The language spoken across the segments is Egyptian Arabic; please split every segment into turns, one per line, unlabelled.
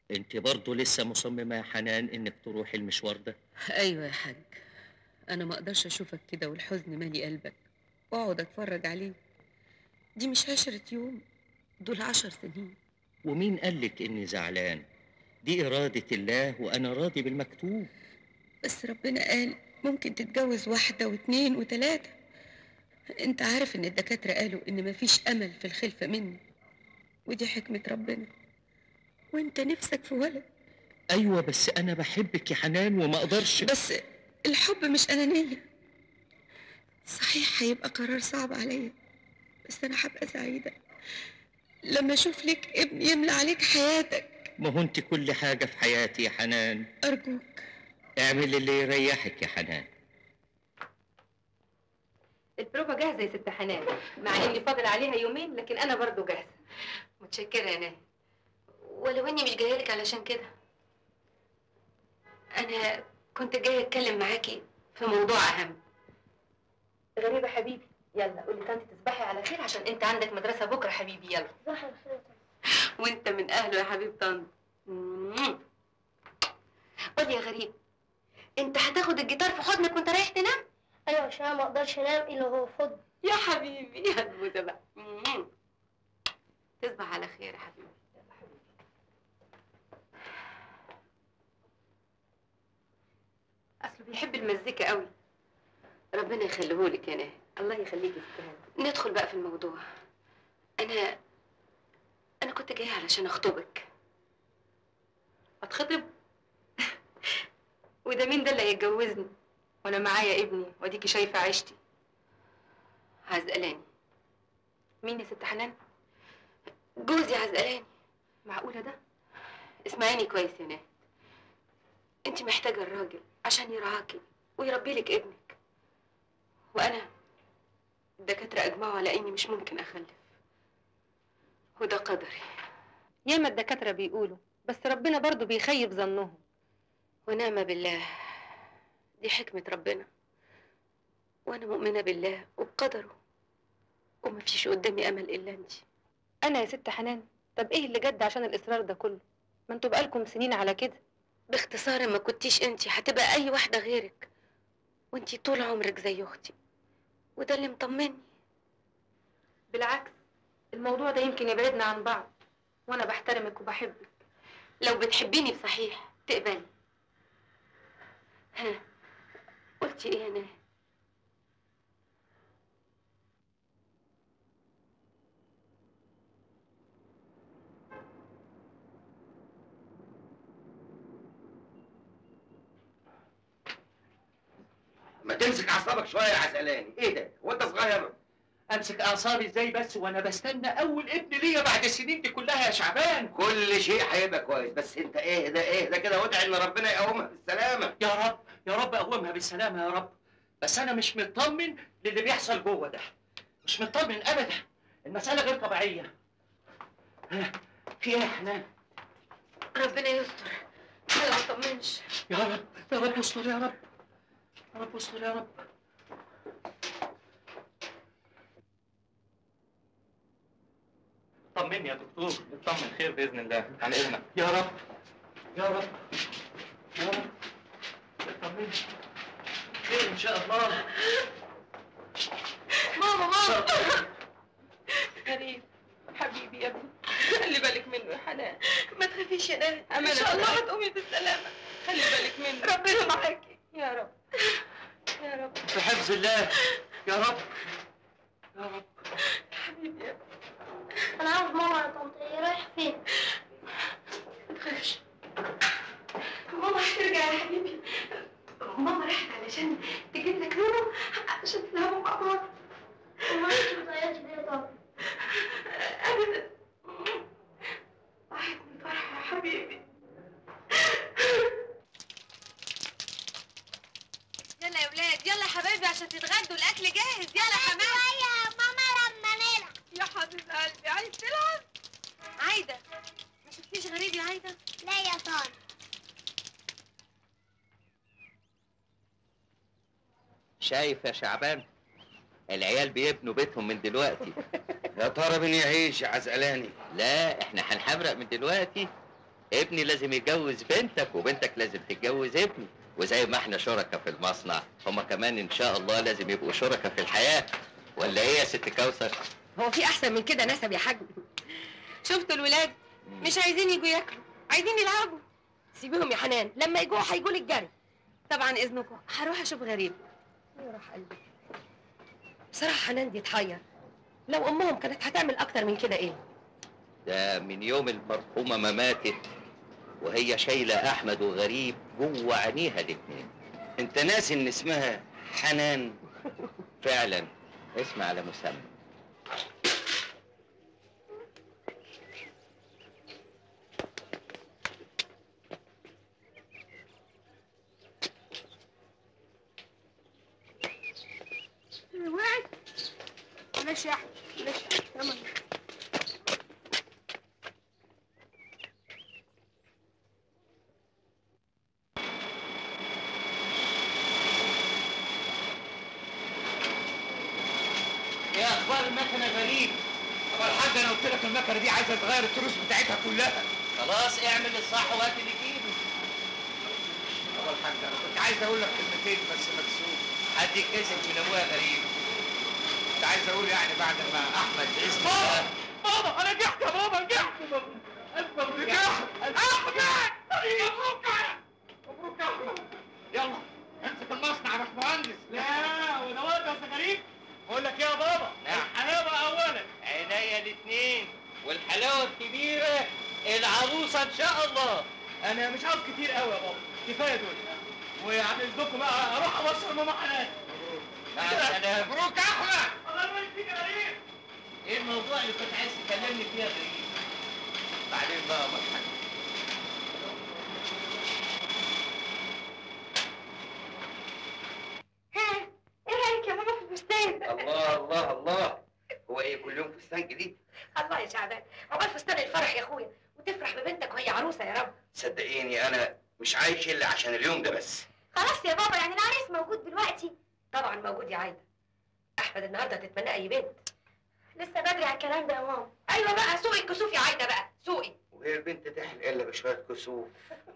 انت برضه لسه مصممة يا حنان انك تروحي المشوار ده
ايوه يا حاج انا ما اقدرش اشوفك كده والحزن مالي قلبك واقعد اتفرج عليه دي مش عشرة يوم دول عشر سنين
ومين قالك اني زعلان دي إرادة الله وأنا راضي بالمكتوب
بس ربنا قال ممكن تتجوز واحدة واتنين وتلاتة انت عارف ان الدكاترة قالوا ان مفيش امل في الخلفة مني ودي حكمة ربنا وانت نفسك في ولد
أيوة بس أنا بحبك يا حنان وما أقدرش
بس الحب مش أنانية صحيح هيبقى قرار صعب عليا بس أنا هبقى سعيدة لما أشوف لك ابن يملى عليك حياتك
ما هو أنت كل حاجة في حياتي يا حنان
أرجوك
اعمل اللي يريحك يا حنان
البروفا جاهزة يا ست حنان مع اني فاضل عليها يومين لكن انا برضو جاهزة
متشكرة يا ناهي ولو اني مش جايه لك علشان كده انا كنت جايه اتكلم معاكي في موضوع اهم
غريبة حبيبي يلا قولي طنط تصبحي على خير عشان انت عندك مدرسة بكرة حبيبي يلا وانت من اهله يا حبيب طنط مم.
قولي يا غريب انت هتاخد الجيتار في حضنك وانت رايح تنام
ايوه عشان أنا ما اقدرش انام الا هو فضل
يا حبيبي يا دبوزة بقى مم. تصبح على خير يا حبيبي يلا حبيبي اصله بيحب المزيكا قوي ربنا يخليهولك يا ناهي الله يخليكي يستاهل
ندخل بقى في الموضوع انا انا كنت جايه علشان اخطبك
اتخطب وده مين ده اللي هيتجوزني وانا معايا ابني واديكي شايفه عيشتي
عزقلاني
مين يا ست حنان
جوزي عزقلاني
معقوله ده
اسمعيني كويس يا ناهي انت محتاجه الراجل عشان يرعاكي ويربي لك ابنك وانا الدكاتره اجمعوا على اني مش ممكن اخلف وده قدري
ياما الدكاتره بيقولوا بس ربنا برضو بيخيب ظنهم
ونعم بالله دي حكمة ربنا وأنا مؤمنة بالله وبقدره ومفيش قدامي أمل إلا أنت
انا يا ست حنان طب ايه اللي جد عشان الاصرار ده كله ما انتوا بقالكم سنين على كده
باختصار ما كنتيش أنت هتبقى أي واحدة غيرك وأنت طول عمرك زي أختي وده اللي مطمني
بالعكس الموضوع ده يمكن يبعدنا عن بعض وانا بحترمك وبحبك
لو بتحبيني بصحيح تقبلي ها قلتي إيه يا ناهي
ما تمسك اعصابك شويه يا عسلاني ايه ده هو انت صغير
أمسك أعصابي إزاي بس وأنا بستنى أول ابن ليا بعد السنين دي كلها يا شعبان
كل شيء هيبقى كويس بس انت اهدى اهدى كده وادعي ان ربنا يقومها بالسلامه
يا رب يا رب أقومها بالسلامة يا رب بس أنا مش مطمن للي بيحصل جوه ده مش مطمن أبدا المسألة غير طبيعية ها، في إيه يا حنان؟
ربنا يستر أنا ما اطمنش
يا رب يا رب استر يا رب يا رب استر يا رب طمني يا دكتور اطمن خير باذن الله عن اذنك يا رب يا رب يا رب اطمني خير ان شاء الله
ماما ماما غريب حبيبي يا ابني خلي بالك منه يا حنان
ما تخافيش يا ناهي
أمانة
إن شاء الله
بالله.
هتقومي بالسلامة
خلي بالك منه
ربنا معاكي
يا رب يا رب
في حفظ الله يا رب يا رب
حبيبي يا ابني
انا عاوز ماما يا طنط هي رايح فين
ما تخافش ماما هترجع يا حبيبي ماما راحت علشان تجيب لك نونو عشان تلعبوا مع بعض
وما انت بتعيطي ليه يا طنط
ابدا راحت من فرحة يا حبيبي
يلا يا ولاد يلا يا حبايبي عشان تتغدوا الاكل جاهز يلا يا حمام
يا ماما لما نلعب
يا حبيب قلبي عايز تلعب عايده ما شفتيش غريب يا عايده
لا يا طنط
شايف يا شعبان العيال بيبنوا بيتهم من دلوقتي
يا ترى مين يعيش يا عزقلاني
لا احنا هنحبرق من دلوقتي
ابني لازم يتجوز بنتك وبنتك لازم تتجوز ابني وزي ما احنا شركاء في المصنع هما كمان ان شاء الله لازم يبقوا شركاء في الحياه ولا ايه يا ست كوثر
هو في احسن من كده نسب يا حاج شفتوا الولاد مش عايزين يجوا ياكلوا عايزين يلعبوا سيبيهم يا حنان لما يجوا هيجوا لي الجري طبعا اذنكم هروح اشوف غريب يروح قلبي بصراحه حنان دي تحير لو امهم كانت هتعمل اكتر من كده ايه
ده من يوم المرحومه ما ماتت وهي شايله احمد وغريب جوه عينيها الاتنين انت ناسي ان اسمها حنان فعلا اسم على مسمى
وقعت معلش يا احمد معلش يلا
ايه اخبار المكنه غريب
طب الحاج انا قلت لك المكنه دي عايزه تغير التروس بتاعتها كلها
خلاص اعمل الصح وهات اللي يجيبه
طب الحاج انا كنت عايز اقول لك كلمتين بس مكسوف
حد يتكسف من ابويا غريب
كنت عايز اقول يعني بعد ما احمد باذن
بابا
الله
بابا انا نجحت يا بابا نجحت الف مبروك
نجحت احمد مبروك مبروك يا احمد يلا امسك المصنع يا باشمهندس
لا وده وقت يا غريب بقول لك ايه يا بابا
نعم.
الحلاوه اولا عينيا الاثنين والحلاوه الكبيره العروسه ان شاء الله انا مش عاوز كتير قوي يا بابا كفايه دول وعن اذنكم بقى اروح اوصل ماما حنان مع السلامه
مبروك يا احمد
الله يبارك فيك يا غريب ايه الموضوع اللي كنت عايز تكلمني فيه يا غريب
بعدين بقى يا الحاج
ها ايه رايك يا ماما في الفستان
الله الله الله هو ايه كل يوم فستان جديد
الله يا شعبان عقبال فستان الفرح يا اخويا وتفرح ببنتك وهي عروسه يا رب
صدقيني انا مش عايش الا عشان اليوم ده بس
خلاص يا بابا يعني العريس موجود دلوقتي طبعا موجود يا عايده احمد النهارده تتمنى اي بنت لسه بدري على الكلام ده يا ماما ايوه بقى سوقي الكسوف يا عايده بقى سوقي
وهي البنت تحلق الا بشويه كسوف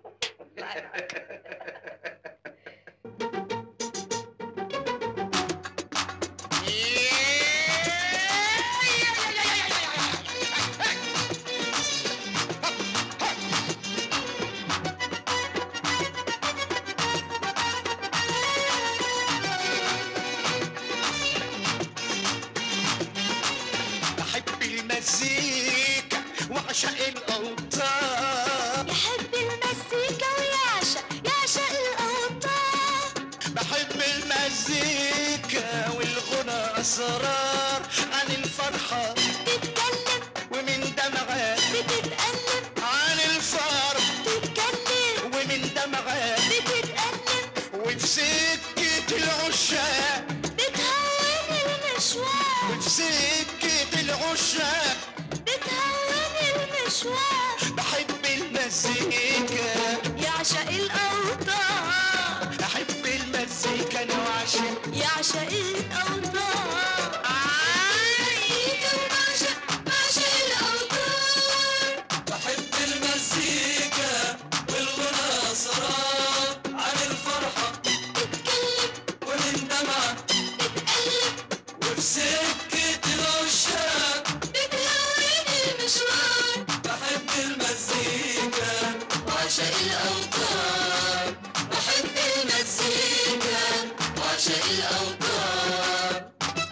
بحب المزيكا وعشق الأوطان
يحب المزيكا ويعشق يعشق الأوطان
بحب المزيكا والغنى أسرار عن الفرحة
تتكلم
ومن دمعات
بتتألم
عن الفرح
تتكلم
ومن دمعات
بتتألم
وفي سكة العشاق
بتهون المشوار
وفي سكة العشاق
بتهون المشوار
بحب المزيكا
يعشق الأوطان
أحب المزيكا أنا وعشق
يعشق الأوطان مزيكا وبعشق بعشق الأوطان
بحب المزيكا والغنى أسرار عن الفرحة
تتكلم
ومن دمعة
بتقلب
وفي سكة العشاق
بتهون المشوار
بحب المزيكا
وعشق الأوطان بحب المزيكا وعشق الأوطان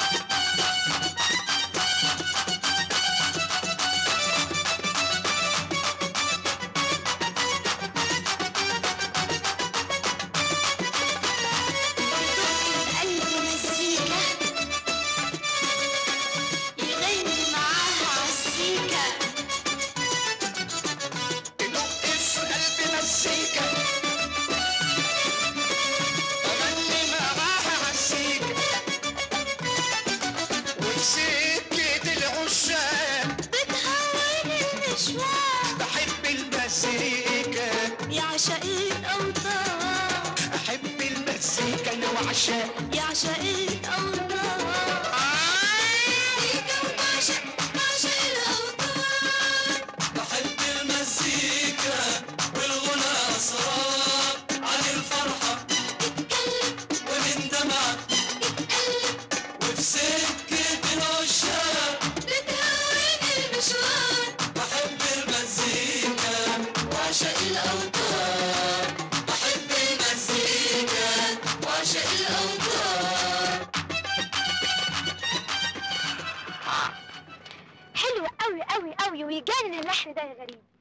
قلب مزيكا يغني معاها عالسيكا
تدق في قلبي مزيكا أغني معاها عالسيكا وفي سكة العشاق
بتهون المشوار
بحب المزيكا
يعشق الأوطان
أحب المزيكا أنا وعشاق
يعشق الأوطان مزيكا وبعشق بعشق الأوطان
بحب المزيكا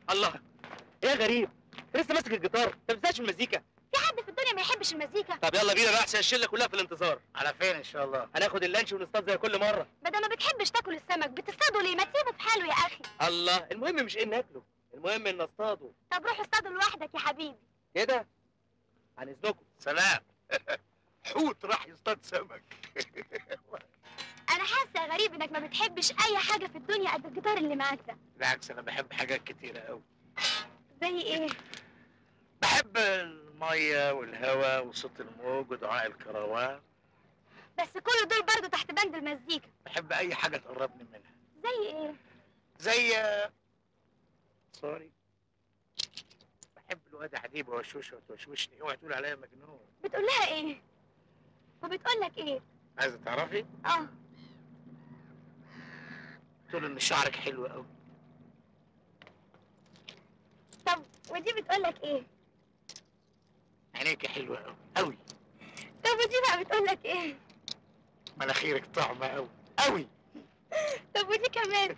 الله ايه يا غريب انت لسه ماسك الجيتار انت ما بتنساش المزيكا
في حد في الدنيا ما يحبش المزيكا
طب يلا بينا بقى عشان الشله كلها في الانتظار
على فين ان شاء الله
هناخد اللانش ونصطاد زي كل مره
بدل ما بتحبش تاكل السمك بتصطادوا ليه ما تسيبه في حاله يا اخي
الله المهم مش ان ناكله المهم ان نصطاده
طب روح اصطادوا لوحدك يا حبيبي
كده عن اذنكم
سلام حوت راح يصطاد سمك
انا حاسه يا غريب انك ما بتحبش اي حاجه في الدنيا قد الجيتار اللي معاك ده
بالعكس انا بحب حاجات كتيره قوي
زي ايه
بحب الميه والهواء وصوت الموج ودعاء الكروان
بس كل دول برضو تحت بند المزيكا
بحب اي حاجه تقربني منها
زي ايه
زي سوري بحب الواد حبيبه وشوشه وتوشوشني اوعي تقول عليا مجنون
بتقول لها ايه وبتقول لك ايه
عايزه تعرفي
اه
تقول ان شعرك حلو قوي
طب ودي بتقول لك ايه
عينيك حلوه قوي قوي
طب ودي بقى بتقول لك ايه
مناخيرك طعمه قوي قوي
طب ودي كمان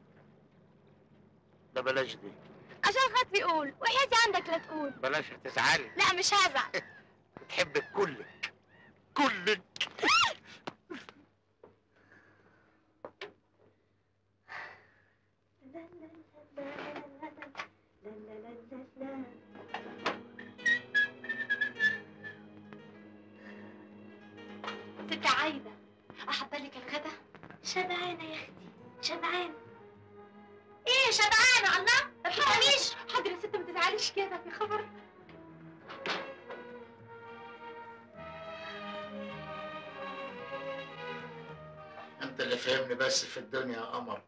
ده بلاش دي
عشان خاطري قول وحياتي عندك لا تقول
بلاش هتزعلي
لا مش هزعل
بتحبك كلك كلك
ست عايدة أحضر لك الغدا شبعانة يا أختي شبعانة إيه شبعانة الله ما تفهميش حاضر يا ست ما تزعليش كده في خبر
انت اللي فهمني بس في الدنيا يا قمر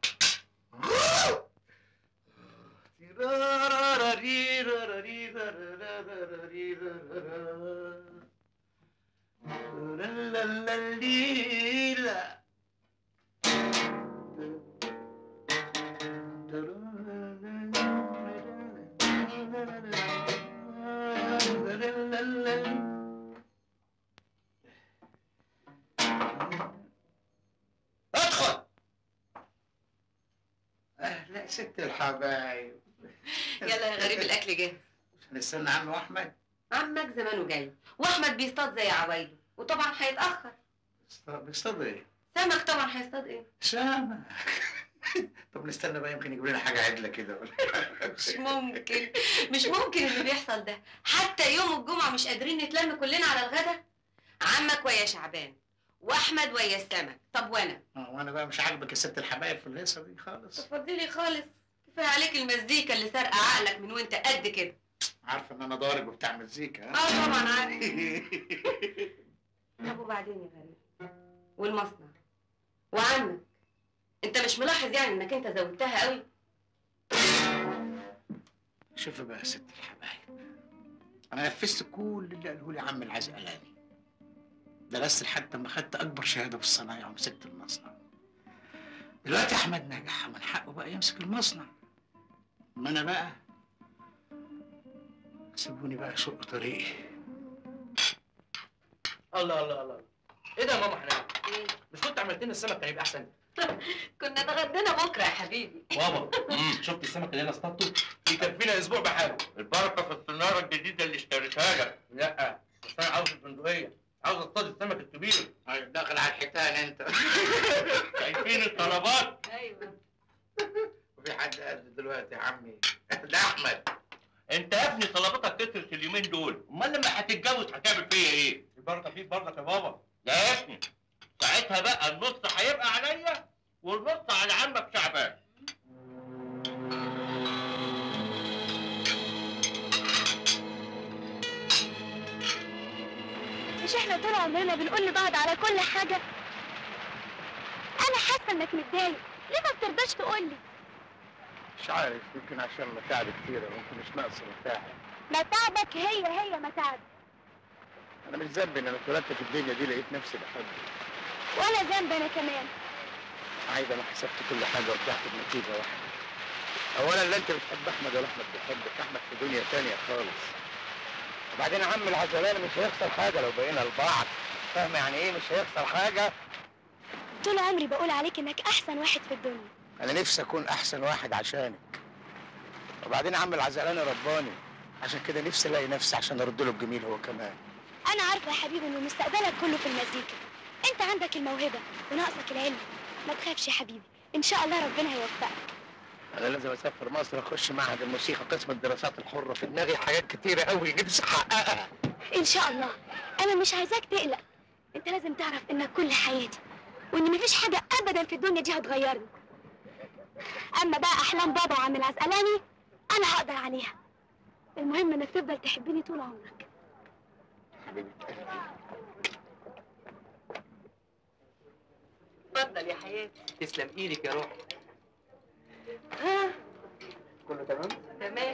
ادخل اهلا ست الحبايب
يلا يا غريب الاكل جاهز
هنستنى عم احمد
عمك زمانه جاي واحمد بيصطاد زي عوايده وطبعا هيتاخر
بيصطاد ايه؟
سمك طبعا هيصطاد ايه
سامع طب نستنى بقى يمكن يجيب لنا حاجه عدله كده ولا
مش ممكن مش ممكن اللي بيحصل ده حتى يوم الجمعه مش قادرين نتلم كلنا على الغدا عمك ويا شعبان واحمد ويا السمك طب وانا
اه وانا بقى مش عاجبك يا ست الحبايب في الهيصه دي خالص
تفضلي خالص كفايه عليك المزيكا اللي سارقه عقلك من وانت قد كده
عارفه ان انا ضارب وبتاع مزيكا ها؟
اه طبعا عارف طب وبعدين يا غريب والمصنع وعمك انت مش ملاحظ يعني انك انت زودتها قوي
شوفي بقى يا ست الحبايب انا نفذت كل اللي قاله لي عم العزقلاني درست لحد ما خدت اكبر شهاده في الصنايع ومسكت المصنع دلوقتي احمد نجح ومن حقه بقى يمسك المصنع ما انا بقى سيبوني بقى اشق طريقي
الله الله الله ايه ده يا ماما حنان مش كنت عملت لنا السمك كان يبقى احسن
كنا اتغدينا بكره يا حبيبي
بابا شفت السمك اللي انا اصطادته يكفينا اسبوع بحاله البركه في الصناره الجديده اللي اشتريتها لك لا بس انا عاوز البندقيه عاوز اصطاد السمك الكبير
أيوة، داخل على الحيتان انت
شايفين الطلبات
ايوه
وفي حد قال دلوقتي يا عمي ده احمد
انت يا ابني طلباتك كترت اليومين دول امال لما هتتجوز هتعمل فيا ايه البركه فيك برضك يا بابا يا ابني ساعتها بقى النص هيبقى عليا والنص على عمك شعبان
مش احنا طول عمرنا بنقول لبعض على كل حاجة أنا حاسة إنك متضايق ليه ما بترضاش تقولي
مش عارف يمكن عشان متاعب كتيرة ممكن مش ناقص متاعب
متاعبك هي هي متاعب
انا مش ذنبي ان انا اتولدت في الدنيا دي لقيت نفسي بحبك
وأنا ذنب أنا كمان
عايزة انا حسبت كل حاجة وطلعت بنتيجة واحدة اولا لا انت بتحب احمد ولا احمد بيحبك احمد في دنيا تانية خالص وبعدين عم العزلانة مش هيخسر حاجة لو بقينا لبعض فاهم يعني ايه مش هيخسر حاجة
طول عمري بقول عليك إنك أحسن واحد في الدنيا
انا نفسي اكون احسن واحد عشانك وبعدين عم العزقلاني رباني عشان كده نفسي الاقي نفسي عشان ارد له الجميل هو كمان
انا عارفه يا حبيبي ان مستقبلك كله في المزيكا انت عندك الموهبه وناقصك العلم ما تخافش يا حبيبي ان شاء الله ربنا هيوفقك
انا لازم اسافر مصر اخش معهد الموسيقى قسم الدراسات الحره في دماغي حاجات كتيره قوي نفسي احققها
ان شاء الله انا مش عايزاك تقلق انت لازم تعرف انك كل حياتي وان مفيش حاجه ابدا في الدنيا دي هتغيرني اما بقى احلام بابا وعم العزقلاني انا هقدر عليها المهم انك تفضل تحبني طول عمرك
حبيبي
اتفضل يا حياتي تسلم ايدك يا روح
كله تمام
تمام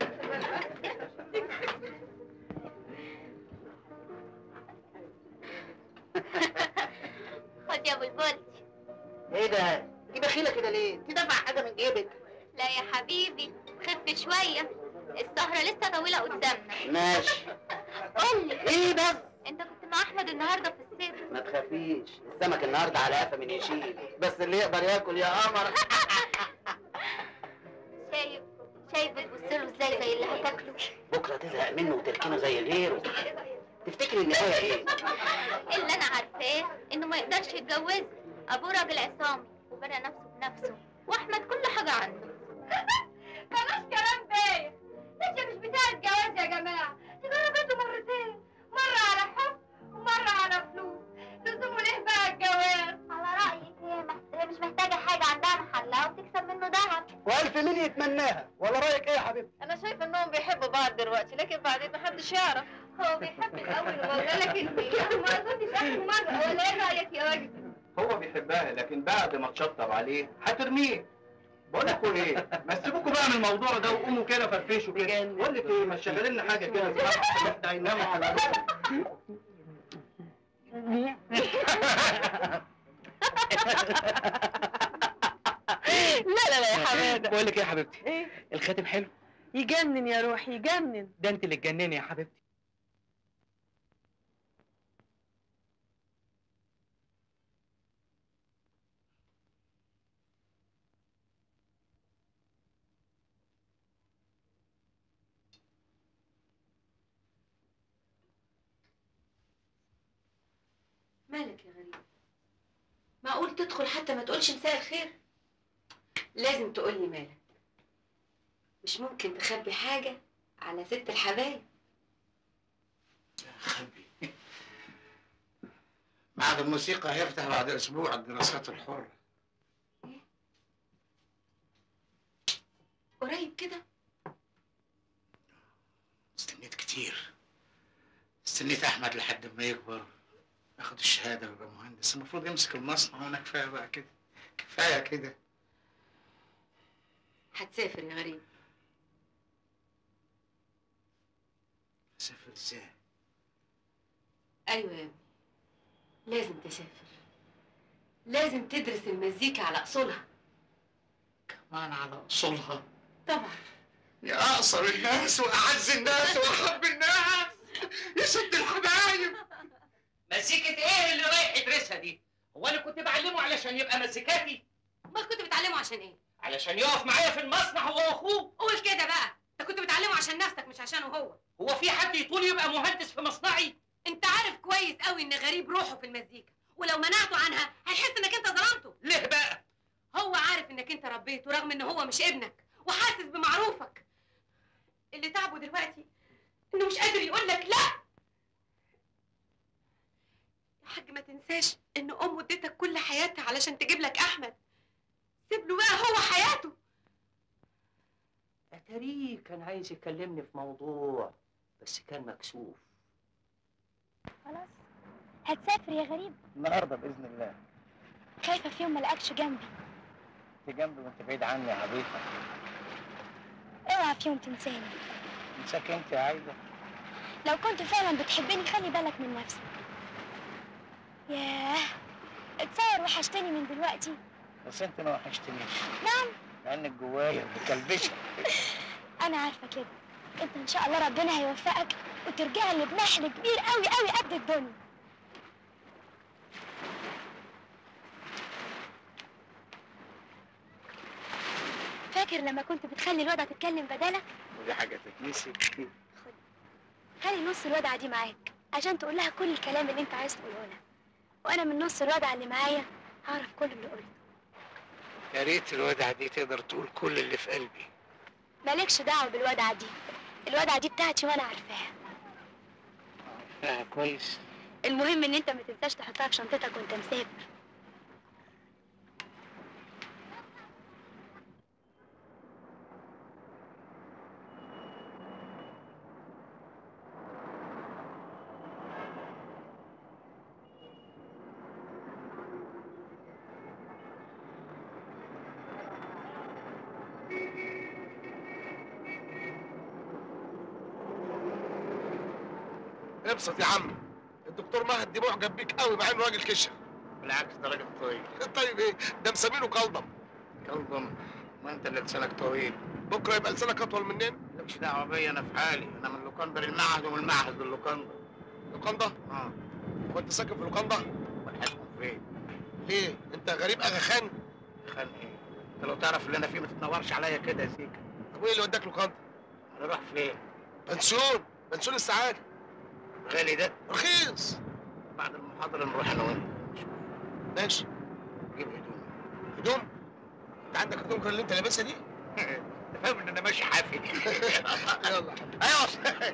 خد يا بلبل
ايه ده؟ دي بخيله كده ليه؟ تدفع حاجه من جيبك
لا يا حبيبي خف شويه السهره لسه طويله قدامنا
ماشي
قول لي
ايه بس؟
انت كنت مع احمد النهارده في السير
ما تخافيش السمك النهارده على قفا من يشيل بس اللي يقدر ياكل يا قمر
شايف شايف بتبص له ازاي زي اللي هتاكله
بكره تزهق منه وتركنه زي غيره تفتكري النهايه ايه؟
اللي انا عارفاه انه ما يقدرش يتجوز ابوه راجل عصامي وبنى نفسه بنفسه واحمد كل حاجه عنده بلاش كلام بايخ ده مش بتاع الجواز يا جماعه دي جربته مرتين مره على حب ومره على فلوس لزومه ليه بقى الجواز على رايك هي مح- هي مش محتاجه حاجه عندها محلها وبتكسب منه ذهب
والف مين يتمناها ولا رايك ايه يا حبيبتي؟
انا شايفه انهم بيحبوا بعض دلوقتي لكن بعدين محدش يعرف
هو بيحب الاول والله لكن ما اظنش اخر مره ولا ايه رايك يا راجل
هو بيحبها لكن بعد ما تشطب عليه هترميه بقول لكم ايه ما تسيبوكوا بقى من الموضوع ده وقوموا كده فرفشوا كده بقول لك ايه ما تشغلي لنا حاجه كده احنا هيناموا على
لا لا لا يا حماده
بقول لك ايه يا حبيبتي
ايه
الخاتم حلو
يجنن يا روح يجنن
ده انت اللي تجنني يا حبيبتي
مالك يا غريب معقول تدخل حتى ما تقولش مساء الخير لازم تقولي مالك مش ممكن تخبي حاجة على ست الحبايب
خبي معهد الموسيقى هيفتح بعد اسبوع الدراسات الحره
قريب كده
استنيت كتير استنيت احمد لحد ما يكبر ياخد الشهاده ويبقى مهندس المفروض يمسك المصنع وانا كفايه بقى كده كفايه كده
هتسافر يا غريب
اسافر ازاي
ايوه يا ابني لازم تسافر لازم تدرس المزيكا على اصولها
كمان على اصولها
طبعا
يا اقصر الناس واعز الناس واحب الناس يا ست الحبايب
مزيكة ايه اللي رايح يدرسها دي؟ هو انا كنت بعلمه علشان يبقى مزيكاتي؟
امال كنت بتعلمه عشان ايه
علشان يقف معايا في المصنع هو واخوه؟
قول كده بقى انت كنت بتعلمه عشان نفسك مش عشانه هو
هو في حد يطول يبقى مهندس في مصنعي؟
انت عارف كويس قوي ان غريب روحه في المزيكا ولو منعته عنها هيحس انك انت ظلمته
ليه بقى؟
هو عارف انك انت ربيته رغم ان هو مش ابنك وحاسس بمعروفك اللي تعبه دلوقتي انه مش قادر يقول لك لا يا حاج ما تنساش ان امه اديتك كل حياتها علشان تجيب لك احمد سيب له بقى هو حياته
اتاريه كان عايز يكلمني في موضوع بس كان مكسوف
خلاص هتسافر يا غريب
النهارده باذن الله
خايفه في يوم ما الاقيكش جنبي
انت جنبي وانت بعيد عني يا حبيبي
اوعى في يوم تنساني
انساك انت يا عايده
لو كنت فعلا بتحبني خلي بالك من نفسك ياه اتصور وحشتني من دلوقتي
بس انت ما وحشتنيش
نعم
لانك جوايا بتكلبشك
انا عارفه كده انت ان شاء الله ربنا هيوفقك وترجع لي بنحل كبير قوي قوي قد الدنيا فاكر فاكر لما كنت بتخلي الوضع تتكلم بدالك
ودي حاجه تتنسي
خلي نص الودعة دي معاك عشان تقول لها كل الكلام اللي انت عايز تقوله لها وانا من نص الودعة اللي معايا هعرف كل اللي قلته
يا ريت الودعه دي تقدر تقول كل اللي في قلبي
مالكش دعوة بالودعة دي الودعة دي بتاعتي وانا عارفاها
اه كويس
المهم ان انت ما تنساش تحطها في شنطتك وانت مسافر
ابسط يا عم الدكتور مهد دي معجب بيك قوي مع انه راجل كشر
بالعكس ده راجل طويل
طيب ايه ده مسمينه كلضم
كلضم ما انت اللي لسانك طويل
بكره يبقى لسانك اطول مننا
مالكش دعوه بيا انا في حالي انا من لوكاندا للمعهد ومن المعهد للوكاندا
لوكاندا
اه
وانت ساكن في لوكاندا
والحاسب فين
ليه انت غريب اغا خان
خان ايه انت لو تعرف اللي انا فيه ما تتنورش عليا كده يا سيكا
طب وايه اللي وداك لوكاندا
انا رايح فين
بنسيون بنسيون السعاده
غالي ده
رخيص
بعد المحاضره نروح انا وانت
ماشي
نجيب هدوم
هدوم انت عندك هدوم غير اللي انت لابسها دي
انت فاهم ان انا ماشي حافي
يلا
ايوه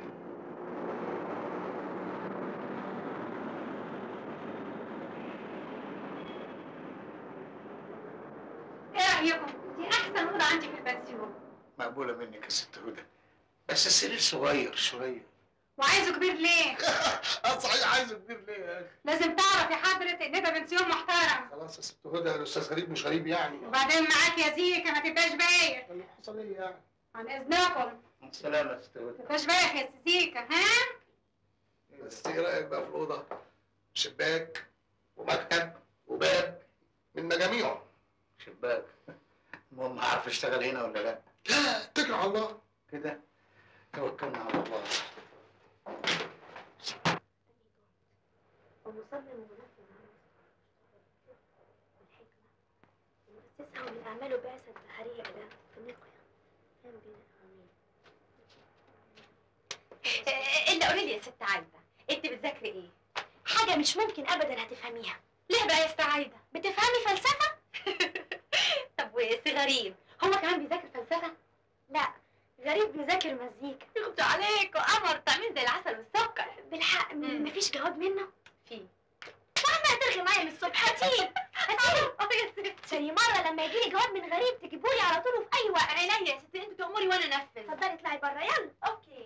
ايه رايكم دي احسن اوضه عندي في البنسيون
مقبوله منك يا ست هدى بس السرير صغير شويه
وعايزه كبير ليه
اه صحيح عايزه كبير ليه يا اخي
لازم تعرف يا حضرة ان ده بنسيون محترم
خلاص يا ست هدى الاستاذ غريب مش غريب يعني
وبعدين معاك يا زيكا ما تبقاش بايخ
اللي حصل ايه يعني
عن اذنكم
سلام يا ست
ما
هدى
تبقاش بايخ يا زيكا ها
بس ايه رايك بقى في الاوضه شباك ومكتب وباب من مجاميعه
شباك المهم هعرف اشتغل هنا ولا لا
لا اتكل على الله
كده توكلنا على الله
ومصمم ومنفذ عام والحكمة ومؤسسها من أعماله بعثة بحرية إلى فينيقيا كان بين العامين
الا قولي لي يا ست عايده انت بتذاكري ايه
حاجة مش ممكن أبدا هتفهميها
ليه بقى يا ست عايده
بتفهمي فلسفة؟
طب وسي غريب هو كمان بيذاكر فلسفه
لا غريب بيذاكر مزيكا
يخبط عليك وقمر تعمل زي العسل والسكر
بالحق م-
مم.
مفيش جواب منه
في
عمالة ترغي معايا من الصبح هاتيه هاتيه
اه يا ست
زي مرة لما يجيلي جواب من غريب تجيبولي على طول وفي أي وقت
عينيا يا ست انت تأمري وانا انفذ
اتفضلي اطلعي بره يلا
اوكي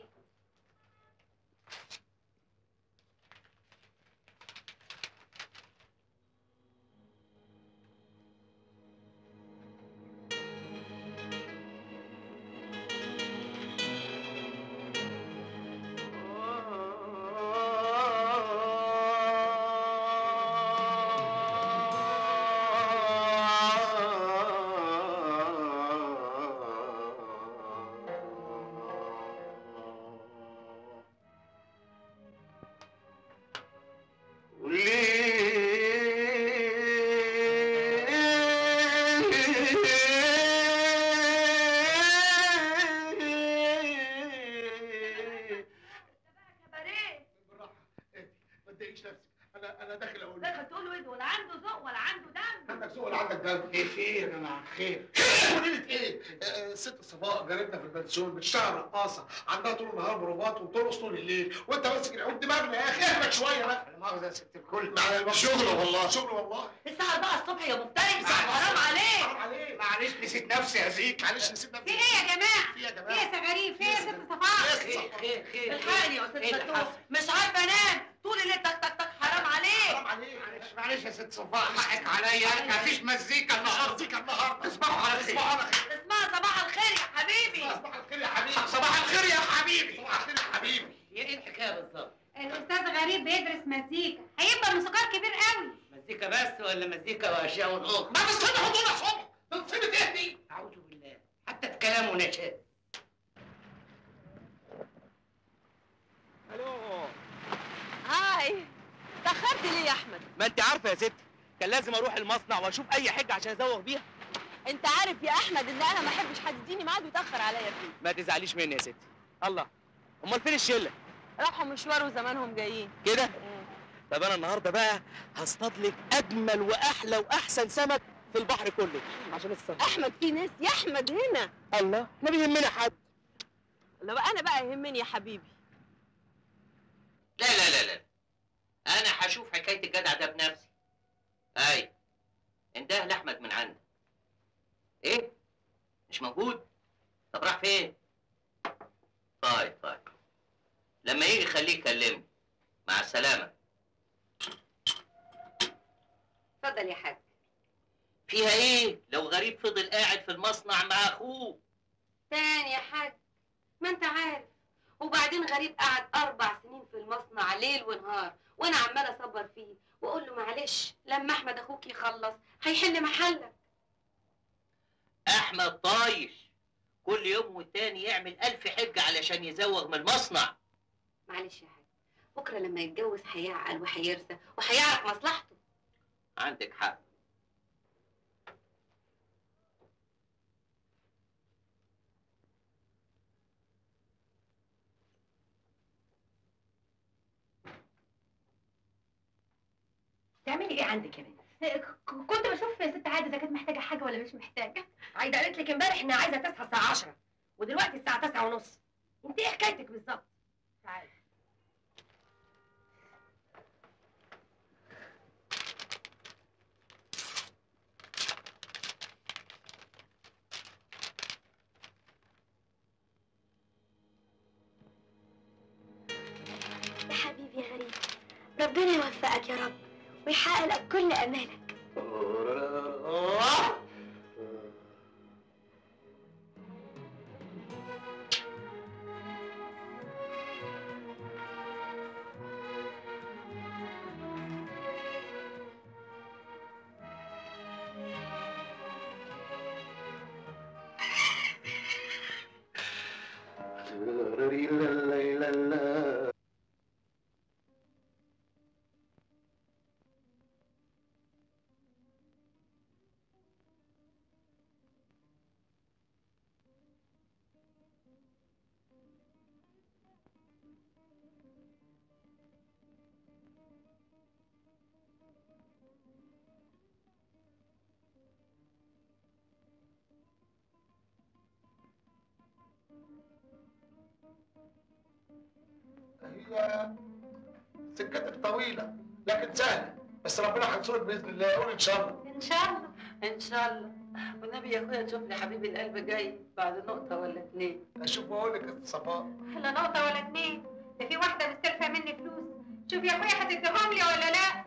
بالراحه اهدي ما تضايقيش نفسك انا انا داخل اقول لك
دخل تقول له ايه ده ولا عنده ذوق ولا عنده دم
عندك ذوق ولا عندك دم
ايه في ايه يا جماعه خير
قولي ايه آه، ست صفاء جارتنا في البنسيون بتشتغل رقاصه عندها طول النهار بروفات وبترقص طول الليل وانت ماسك العود دماغنا يا اخي اهبط شويه بقى
لا مؤاخذه يا ست الكل
مع شغل والله شغل والله
الساعة 4 الصبح يا مفتري
الساعة
حرام عليك
حرام عليك
معلش نسيت نفسي يا زيك
معلش نسيت
في
نفسي
ايه يا جماعة؟
في يا
في
جماعه
ايه يا غريب؟ في ايه يا ست
خير
صفاء؟
خير خير خير
الحقني يا
إيه
استاذ
اللي
فتوح
حصل؟
مش عارفة انام طول الليل تك تك تك حرام عليك
حرام عليك
معلش معلش يا ست صفاء حقك عليا مفيش مزيكا النهارده
مزيكا النهارده
تصبحوا على خير
تصبحوا على خير
اسمها صباح الخير يا حبيبي
صباح الخير يا حبيبي
صباح الخير يا حبيبي
صباح الخير يا حبيبي
هي ايه الحكايه بالظبط؟
الاستاذ غريب بيدرس مزيكا هيبقى موسيقار كبير قوي
مزيكا بس ولا مزيكا واشياء اخرى؟
ما تستنى حضور الصبح ده نصيبة ايه دي؟
اعوذ بالله حتى في كلامه نشاز
الو
هاي تأخرت ليه يا أحمد؟
ما انت عارفه يا ستي كان لازم اروح المصنع واشوف اي حاجه عشان ازوغ بيها
انت عارف يا احمد ان انا ما احبش حد يديني ميعاد ويتاخر عليا فيه
ما تزعليش مني يا ستي الله امال فين الشله
راحوا مشوار وزمانهم جايين
كده طب انا النهارده بقى هصطاد لك اجمل واحلى واحسن سمك في البحر كله عشان السمك
احمد في ناس يا احمد هنا
الله ما بيهمنا حد
لو انا بقى يهمني يا حبيبي
لا لا لا لا انا هشوف حكايه الجدع ده بنفسي اي انده لاحمد من عندك ايه مش موجود طب راح فين طيب طيب لما يجي خليه يكلمني مع السلامه
اتفضل يا حاج
فيها ايه لو غريب فضل قاعد في المصنع مع اخوه
تاني يا حاج ما انت عارف وبعدين غريب قعد اربع سنين في المصنع ليل ونهار وانا عمال اصبر فيه واقول له معلش لما احمد اخوك يخلص هيحل محلك
احمد طايش كل يوم والتاني يعمل الف حجه علشان يزوغ من المصنع
معلش يا حاج بكره لما يتجوز هيعقل وهيرسى وهيعرف مصلحته
عندك حق
تعملي ايه عندك يا بنت؟ كنت بشوف يا ست عايده اذا كانت محتاجه حاجه ولا مش محتاجه عايده قالت لك امبارح انها عايزه تصحى الساعه 10 ودلوقتي الساعه 9 ونص انت ايه حكايتك بالظبط؟ تعالي
يا حبيبي يا غريب ربنا يوفقك يا رب ويحقق لك كل امالك
هي سكتك طويلة لكن سهلة بس ربنا هينصرك بإذن الله قول إن شاء الله
ان شاء الله ان شاء الله والنبي يا اخويا تشوف لي حبيب القلب جاي بعد نقطه ولا اتنين
أشوف وأقول لك يا صفاء
لا نقطه ولا اتنين ده في واحده مستلفه مني فلوس شوف يا اخويا هتديهم لي ولا لا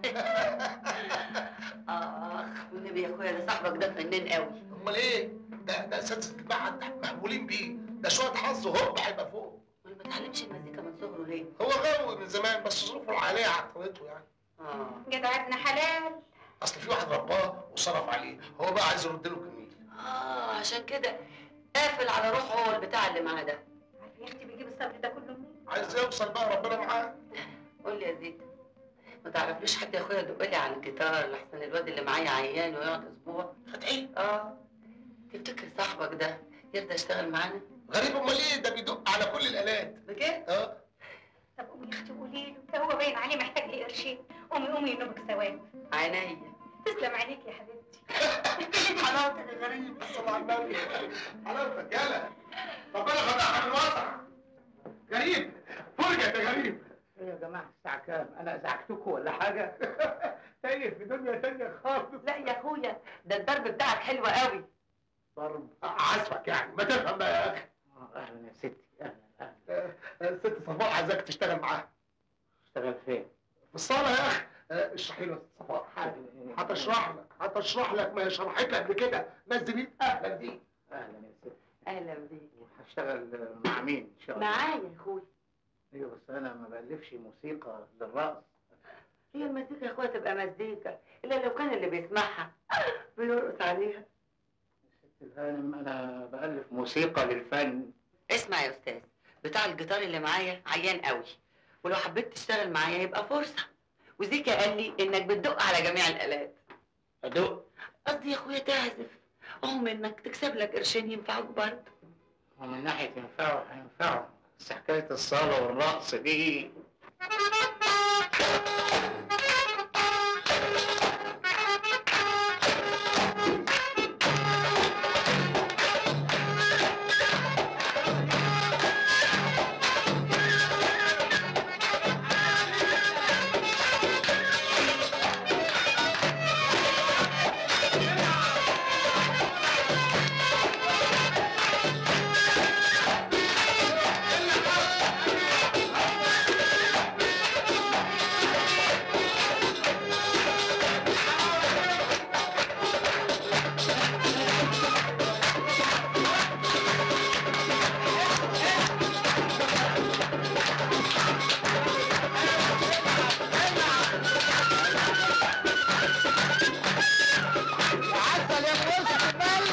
اخ والنبي يا اخويا ده صاحبك ده فنان قوي
أمال إيه؟ ده ده أساتذة المعهد مقبولين بيه ده شوية حظ هوب هيبقى فوق
ما اتعلمش المزيكا من صغره ليه؟
هو غاوي من زمان بس ظروفه العالية عطلته يعني
اه
جدع ابن حلال
أصل في واحد رباه وصرف عليه هو بقى عايز يرد له جميل
اه عشان كده قافل على روحه هو البتاع اللي معاه ده
عارفه يا اختي بيجيب الصبر ده كله منين
عايز يوصل بقى ربنا معاه
قول لي يا زيد ما تعرفليش حد يا اخويا يدق لي على الجيتار لحسن الواد اللي معايا عيان ويقعد اسبوع
فتحي
اه تفتكر صاحبك ده يرضى يشتغل معانا؟
غريب أمال إيه ده بيدق على كل الآلات
بجد؟
اه
طب قومي يا اختي قولي له ده هو باين عليه محتاج لي قرشين قومي قومي ينوبك ثواب
عينيا
تسلم عينيك يا حبيبتي
حلاوتك يا غريب صلى على النبي حلاوتك يالا ربنا فتحها من الوسع غريب فرجت يا غريب
ايه يا جماعه الساعه كام؟ انا ازعجتكم ولا حاجه؟ تايه في دنيا تانية خالص
لا يا اخويا ده الضرب بتاعك حلو قوي
ضرب
عزفك يعني ما تفهم بقى يا اخي
آه، اهلا يا ستي اهلا اهلا
آه، آه، الست صفاء عايزاك تشتغل معاها
اشتغل فين؟
في الصاله يا اخي آه، اشرحي له يا ست صفاء حاجه هتشرح لك هتشرح لك ما هي شرحت لك قبل كده ناس دي اهلا دي
اهلا يا ستي
اهلا بيك
هشتغل مع مين ان شاء الله؟
معايا يا اخويا
ايوه بس انا ما بالفش موسيقى للرقص
هي المزيكا يا اخويا تبقى مزيكا الا لو كان اللي بيسمعها بيرقص عليها
ست الهانم انا بالف موسيقى للفن
اسمع يا استاذ بتاع الجيتار اللي معايا عيان قوي ولو حبيت تشتغل معايا يبقى فرصه وزيكا قال لي انك بتدق على جميع الالات
ادق
قصدي يا اخويا تعزف
هم انك تكسب لك قرشين ينفعوك برضه
ومن ناحية ينفعوا هينفعوا بس حكاية الصلاة والرقص دي
عسل يا وسط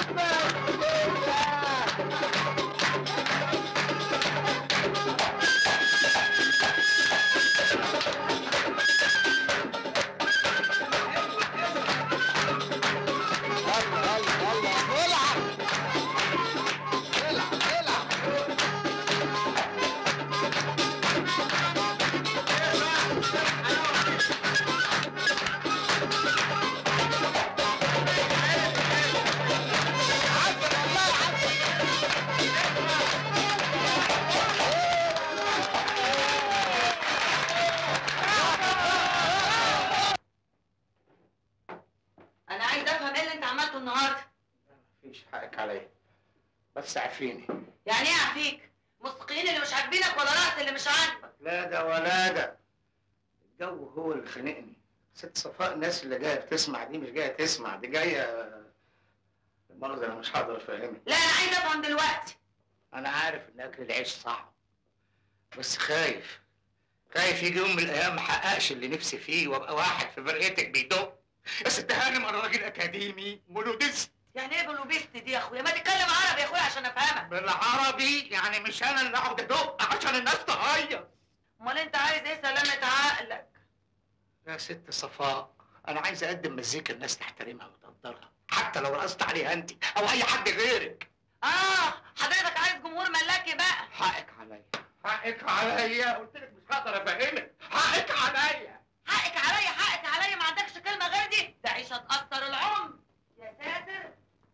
انا عايز افهم ايه اللي انت عملته النهارده
مفيش حقك عليا بس عفيني
يعني ايه عفيك موسيقيين اللي مش عاجبينك ولا رقص اللي مش عاجبك
لا ده ولا ده الجو هو اللي خانقني ست صفاء الناس اللي جايه بتسمع دي مش جايه تسمع دي جايه المؤاخذة انا مش هقدر افهمك
لا انا عايز افهم دلوقتي
انا عارف ان اكل العيش صعب بس خايف خايف يجي يوم من الايام ما احققش اللي نفسي فيه وابقى واحد في فرقتك بيدق يا ست هانم انا راجل اكاديمي مولوديست
يعني ايه بلوبيست دي يا اخويا ما تتكلم عربي يا اخويا عشان افهمك
بالعربي يعني مش انا اللي اقعد ادق عشان الناس تهيص
امال انت عايز ايه سلامة عقلك
يا ست صفاء انا عايز اقدم مزيكا الناس تحترمها وتقدرها حتى لو رقصت عليها انت او اي حد غيرك
اه حضرتك عايز جمهور ملاكي بقى
حقك عليا حقك عليا قلت لك مش هقدر افهمك حقك عليا
حقك عليا حقك عليا ما عندكش كلمه غير دي ده عيشه تاثر العمر يا ساتر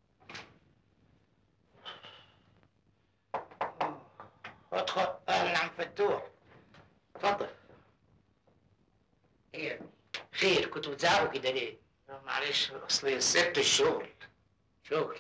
ادخل اهلا عم فتوح اتفضل ايه خير كنتوا بتزعقوا كده ليه؟ معلش اصل سبت الشغل شغل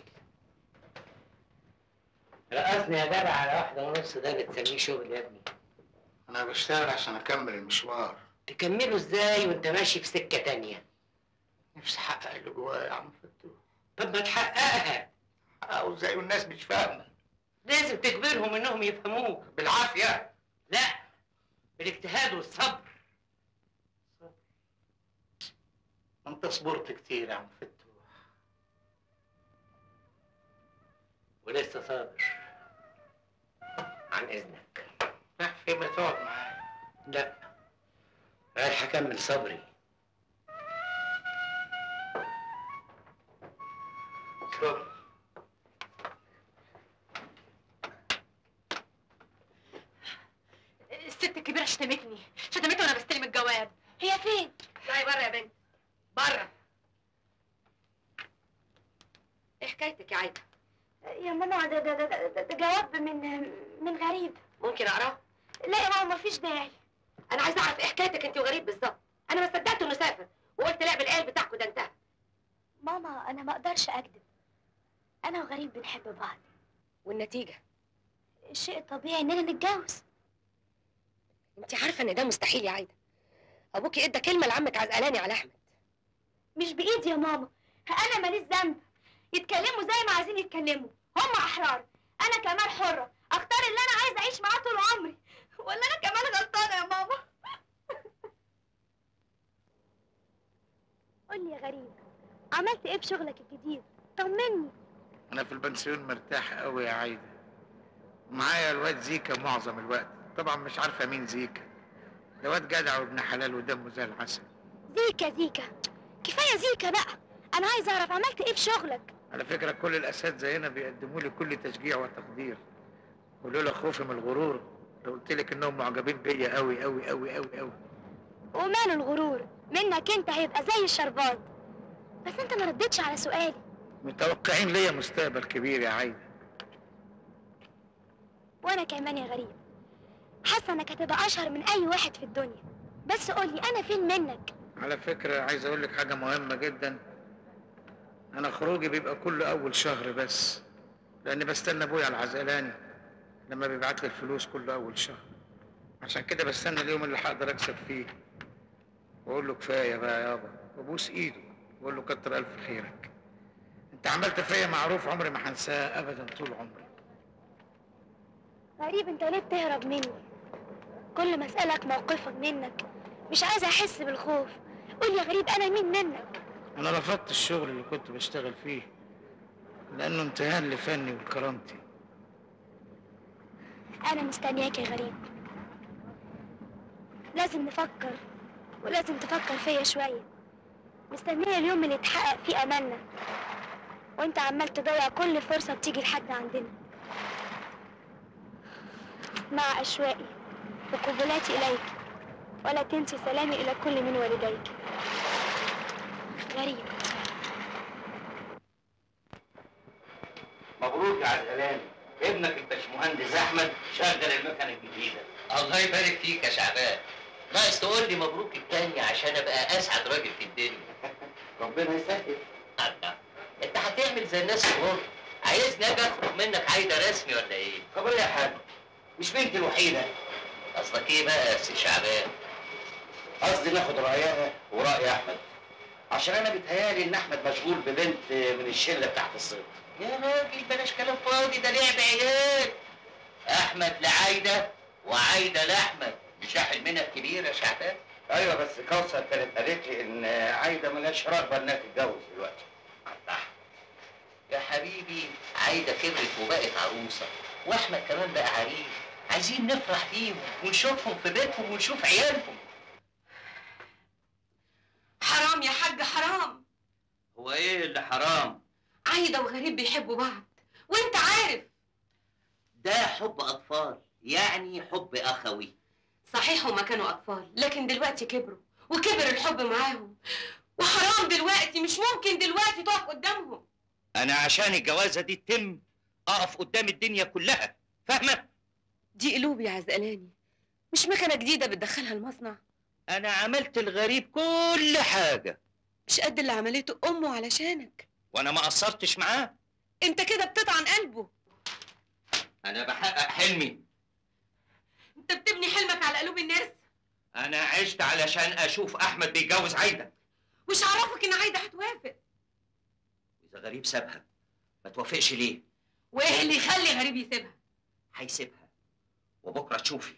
رقصني يا جدع على واحدة ونص ده بتسميه شغل يا ابني
انا بشتغل عشان اكمل المشوار
تكمله ازاي وانت ماشي في سكة تانية
نفسي احقق اللي جوايا يا عم فتوح
طب ما تحققها
او زي الناس مش فاهمه
لازم تجبرهم انهم يفهموك
بالعافيه
لا بالاجتهاد والصبر
انت صبرت كتير يا عم فتوح
ولسه صابر عن اذنك
رايح فين بتقعد معايا
لا رايح اكمل صبري
شغل
الست الكبيرة شتمتني شتمتني وانا بستلم الجواب هي فين؟
اطلعي بره يا بنت بره ايه حكايتك يا عايده
يا ماما ده ده ده, ده, ده جواب من من غريب
ممكن اقراه
لا يا ماما مفيش داعي
انا عايزه اعرف ايه حكايتك انت وغريب بالظبط انا ما صدقت انه سافر وقلت لعب العيال بتاعكم ده انتهى
ماما انا ما اقدرش اكذب انا وغريب بنحب بعض
والنتيجه
الشيء الطبيعي اننا نتجوز
انت عارفه ان ده مستحيل يا عايده ابوكي ادى كلمه لعمك عزقلاني على احمد
مش بايدي يا ماما انا ماليش ذنب يتكلموا زي ما عايزين يتكلموا هم احرار انا كمان حره اختار اللي انا عايزه اعيش معاه طول عمري ولا انا كمان غلطانه يا ماما قول لي يا غريب عملت ايه في شغلك الجديد طمني
انا في البنسيون مرتاح قوي يا عايده معايا الواد زيكا معظم الوقت طبعا مش عارفه مين زيكا ده واد جدع وابن حلال ودمه زي العسل
زيكا زيكا كفايه زيكا بقى انا عايزه اعرف عملت ايه في شغلك
على فكرة كل الأساتذة هنا بيقدموا لي كل تشجيع وتقدير ولولا خوفي من الغرور لو قلت لك إنهم معجبين بيا أوي أوي أوي أوي أوي
وماله الغرور منك انت هيبقى زي الشربات بس انت ما ردتش على سؤالي
متوقعين ليا مستقبل كبير يا عايدة
وانا كمان يا غريب حاسه انك هتبقى اشهر من اي واحد في الدنيا بس قولي انا فين منك
على فكرة عايز أقول لك حاجة مهمة جدا أنا خروجي بيبقى كل أول شهر بس لأني بستنى أبويا العزقلاني لما بيبعت لي الفلوس كل أول شهر عشان كده بستنى اليوم اللي هقدر أكسب فيه وأقول له كفاية بقى يابا وأبوس إيده وأقول له كتر ألف خيرك أنت عملت فيا معروف عمري ما هنساه أبدا طول عمري
غريب انت ليه بتهرب مني كل ما اسالك موقفك منك مش عايزه احس بالخوف قول يا غريب انا مين منك
أنا رفضت الشغل اللي كنت بشتغل فيه لأنه امتهان لفني وكرامتي
انا مستنياك يا غريب لازم نفكر ولازم تفكر فيا شويه مستنيه اليوم اللي يتحقق فيه املنا وانت عمال تضيع كل فرصه بتيجي لحد عندنا مع اشواقي وقبلاتي اليك ولا تنسي سلامي الى كل من والديك غريب
مبروك يا عزقلاني ابنك الباشمهندس احمد شغل المكنه الجديده الله يبارك فيك يا شعبان ناقص تقول لي مبروك التاني عشان ابقى اسعد راجل في الدنيا ربنا يسهل الله انت هتعمل زي الناس الغر عايزني اجي اخرج منك عايده رسمي ولا ايه؟ خبر يا حاج مش بنتي الوحيده قصدك ايه بقى يا سي شعبان؟ قصدي ناخد رايها وراي احمد عشان انا بيتهيالي ان احمد مشغول ببنت من الشله بتاعت الصيد يا راجل بلاش كلام فاضي ده لعب عيال احمد لعايده وعايده لاحمد مش حلمنا الكبير يا شعبان ايوه بس كوثر كانت قالت لي ان عايده ملهاش رغبه انها تتجوز دلوقتي الله يا حبيبي عايده كبرت وبقت عروسه واحمد كمان بقى عريس عايزين نفرح بيهم ونشوفهم في بيتهم ونشوف عيالهم
حرام يا حاج حرام
هو ايه اللي حرام
عايدة وغريب بيحبوا بعض وانت عارف
ده حب اطفال يعني حب اخوي
صحيح هما كانوا اطفال لكن دلوقتي كبروا وكبر الحب معاهم وحرام دلوقتي مش ممكن دلوقتي تقف قدامهم
انا عشان الجوازه دي تتم اقف قدام الدنيا كلها فاهمه
دي قلوب يا عزقلاني مش مكنة جديدة بتدخلها المصنع
انا عملت الغريب كل حاجه
مش قد اللي عملته امه علشانك
وانا ما قصرتش معاه
انت كده بتطعن قلبه
انا بحقق حلمي
انت بتبني حلمك على قلوب الناس
انا عشت علشان اشوف احمد بيتجوز عايده
وش عرفك ان عايدة هتوافق
اذا غريب سابها ما توافقش ليه
وايه اللي يخلي غريب يسيبها
هيسيبها وبكره تشوفي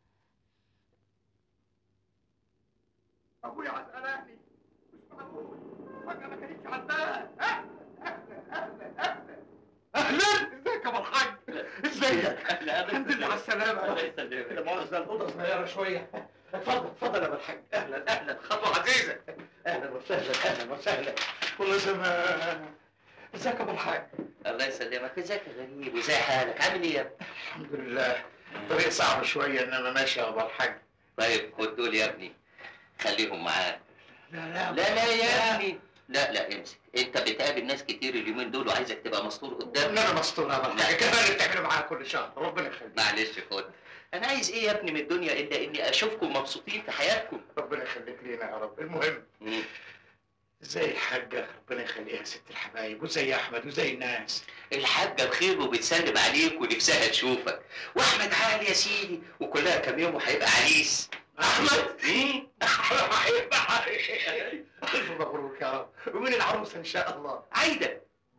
ابويا عزقلاني مش معقول فجأة ما كانتش على البال اهلا اهلا اهلا اهلا ازيك يا ابو الحاج ازيك الحمد لله على السلامة
الله يسلمك
لا مؤاخذة الأوضة صغيرة شوية اتفضل اتفضل يا ابو الحاج اهلا اهلا خطوة عزيزة اهلا وسهلا اهلا وسهلا كل زمان ازيك يا ابو الحاج
الله يسلمك ازيك يا غريب وازاي حالك عامل ايه يا ابني
الحمد لله الطريق صعب شوية إنما ماشي يا أبو الحاج
طيب خد دول يا ابني خليهم معاك
لا لا
لا لا يا ابني لا لا امسك انت بتقابل ناس كتير اليومين دول وعايزك تبقى مستور قدام
انا مستور يا ابو الحاج كفايه اللي بتعمله معايا كل شهر ربنا يخليك
معلش خد انا عايز ايه يا ابني من الدنيا الا اني اشوفكم مبسوطين في حياتكم
ربنا يخليك لينا يا رب المهم
مم.
زي الحاجه ربنا يخليها يا ست الحبايب وزي احمد وزي الناس
الحاجة بخير وبتسلم عليك ونفسها تشوفك واحمد عالي يا سيدي وكلها كام يوم وهيبقى عريس
احمد
مم.
هيبقى الف مبروك يا رب ومن العروسه ان شاء الله
عايدة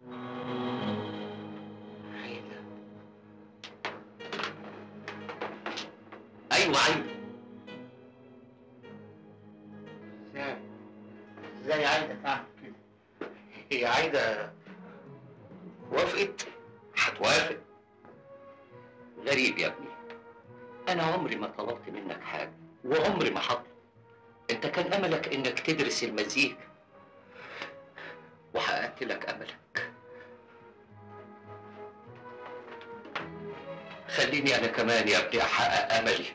عايده
ايوه عايدة
ازاي ازاي عايده تعمل كده هي عايده
وافقت هتوافق غريب يا ابني انا عمري ما طلبت منك حاجه وعمري ما هطلب انت كان املك انك تدرس المزيكا وحققت لك املك خليني انا كمان يا ابني احقق املي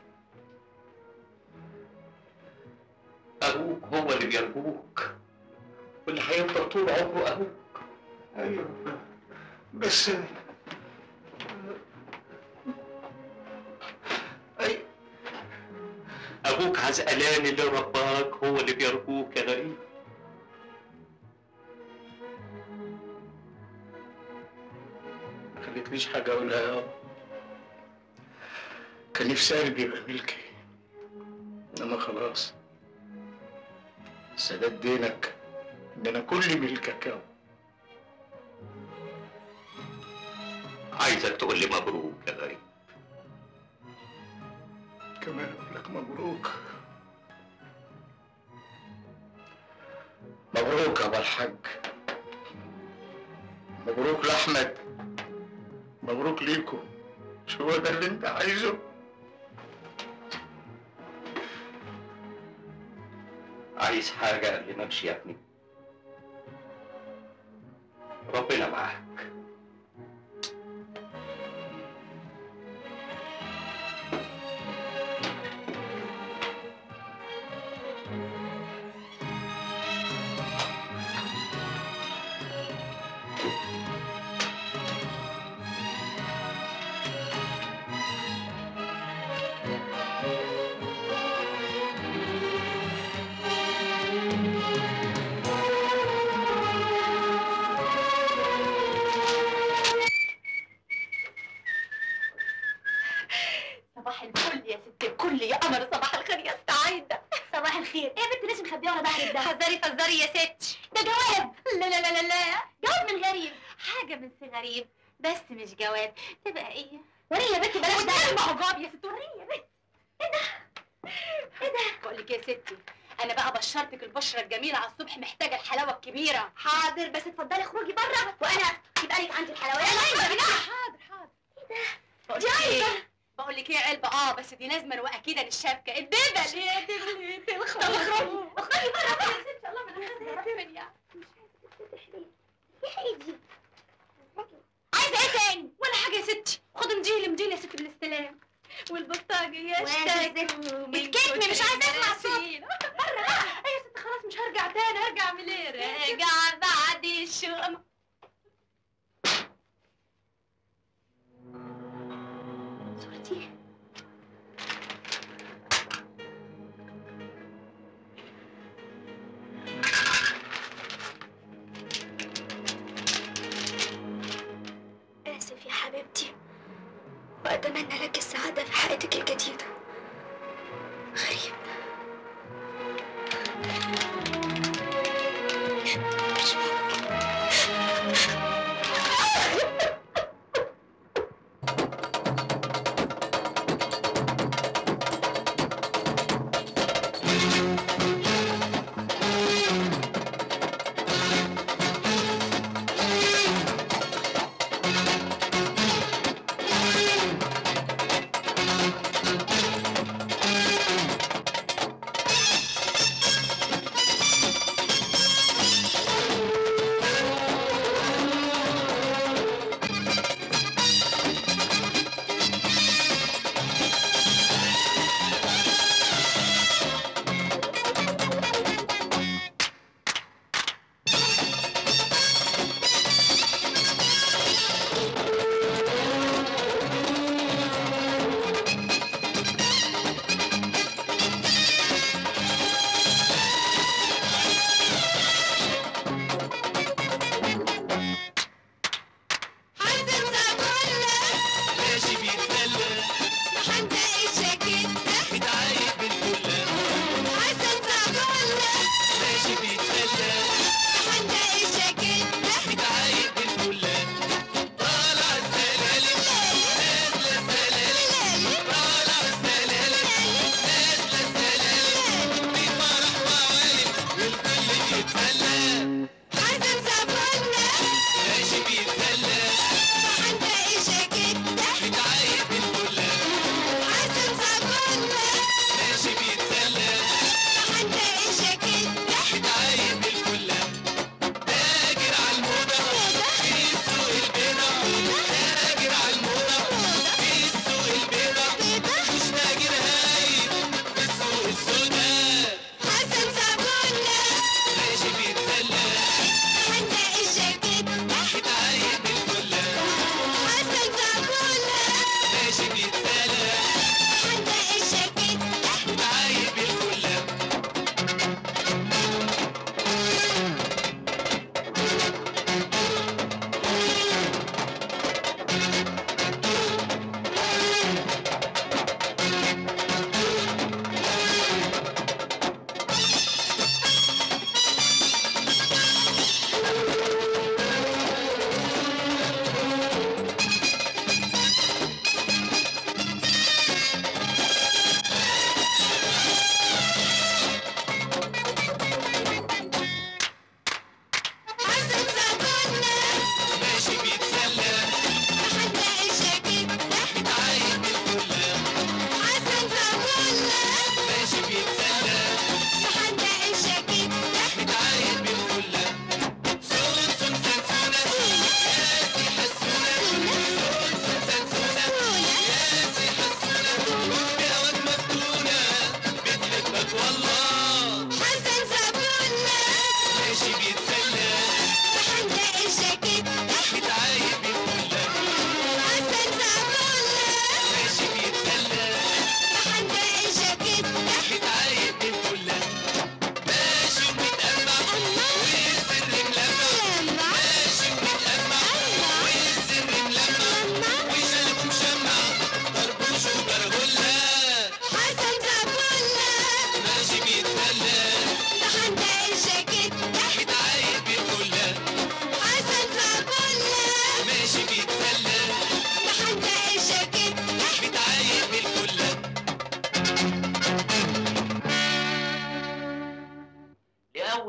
ابوك هو اللي بيرجوك واللي هيفضل طول عمره ابوك
ايوه بس
أي ابوك عزقلان اللي رباك هو اللي بيرجوك يا غريب
ما خليتليش حاجه اقولها يا بابا كان نفسي قلبي يبقى ملكي انما خلاص سداد دينك ان انا كل ملكك يا بابا.
عايزك تقول لي مبروك يا غريب
كمان اقول لك مبروك مبروك يا ابو الحاج مبروك لاحمد مبروك ليكم شو هو ده اللي انت عايزه
عايز حاجة قبل ما امشي يا ابني ربنا معاك
صباح الفل يا ست الكل يا قمر صباح الخير يا ست عايده صباح الخير ايه يا بنت ليش مخبيه ورا ظهرك ده حذري حذري يا ست ده جواب لا لا لا لا لا جواب من غريب حاجه من سي غريب بس مش جواب تبقى ايه وريني يا بنت بلاش ده ما هو جواب يا ست وريني يا بنت ايه ده ايه ده بقول لك يا ستي انا بقى بشرتك البشره الجميله على الصبح محتاجه الحلاوه الكبيره حاضر بس اتفضلي اخرجي بره وانا يبقى لك عندي الحلاوه يلا يلا حاضر حاضر ايه ده دي عايزه بقول لك ايه علبه اه بس دي لازما واكيده للشبكه الدبل يا دبل الخروج طب اخرجي اخرجي بره بره يا ستي الله من الخير فين يعني يا ايدي عايزه ايه تاني ولا حاجه يا ستي خد مديل مديل يا ستي بالاستلام والبطاقه يا اشتكوا الكتم مش عايزه اسمع صوت بره بقى ايه يا ستي خلاص مش هرجع تاني هرجع اعمل ايه راجع بعد الشوق صورتي
آسف يا حبيبتي وأتمنى لك السعادة في حياتك الجديدة غريب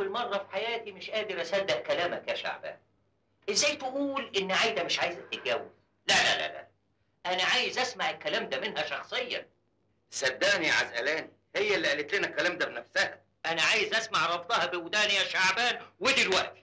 لأول مرة في حياتي مش قادر أصدق كلامك يا شعبان إزاي تقول إن عايدة مش عايزة تتجوز؟ لا لا لا لا أنا عايز أسمع الكلام ده منها شخصيا
صدقني يا عزقلاني هي اللي قالت لنا الكلام ده بنفسها
أنا عايز أسمع رفضها بوداني يا شعبان ودلوقتي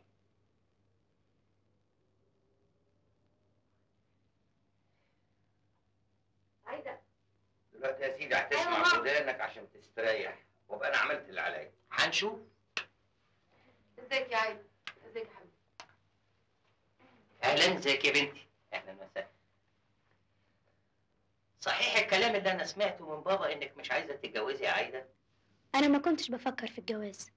عايده
دلوقتي يا سيدي هتسمع
أيوة.
ودانك عشان تستريح وابقى انا عملت اللي عليا
هنشوف
ازيك يا عايده ازيك يا حبيبي
أهلا ازيك يا بنتي أهلا وسهلا صحيح الكلام اللي أنا سمعته من بابا إنك مش عايزة تتجوزي يا عايدة؟
انا ما كنتش بفكر في الجواز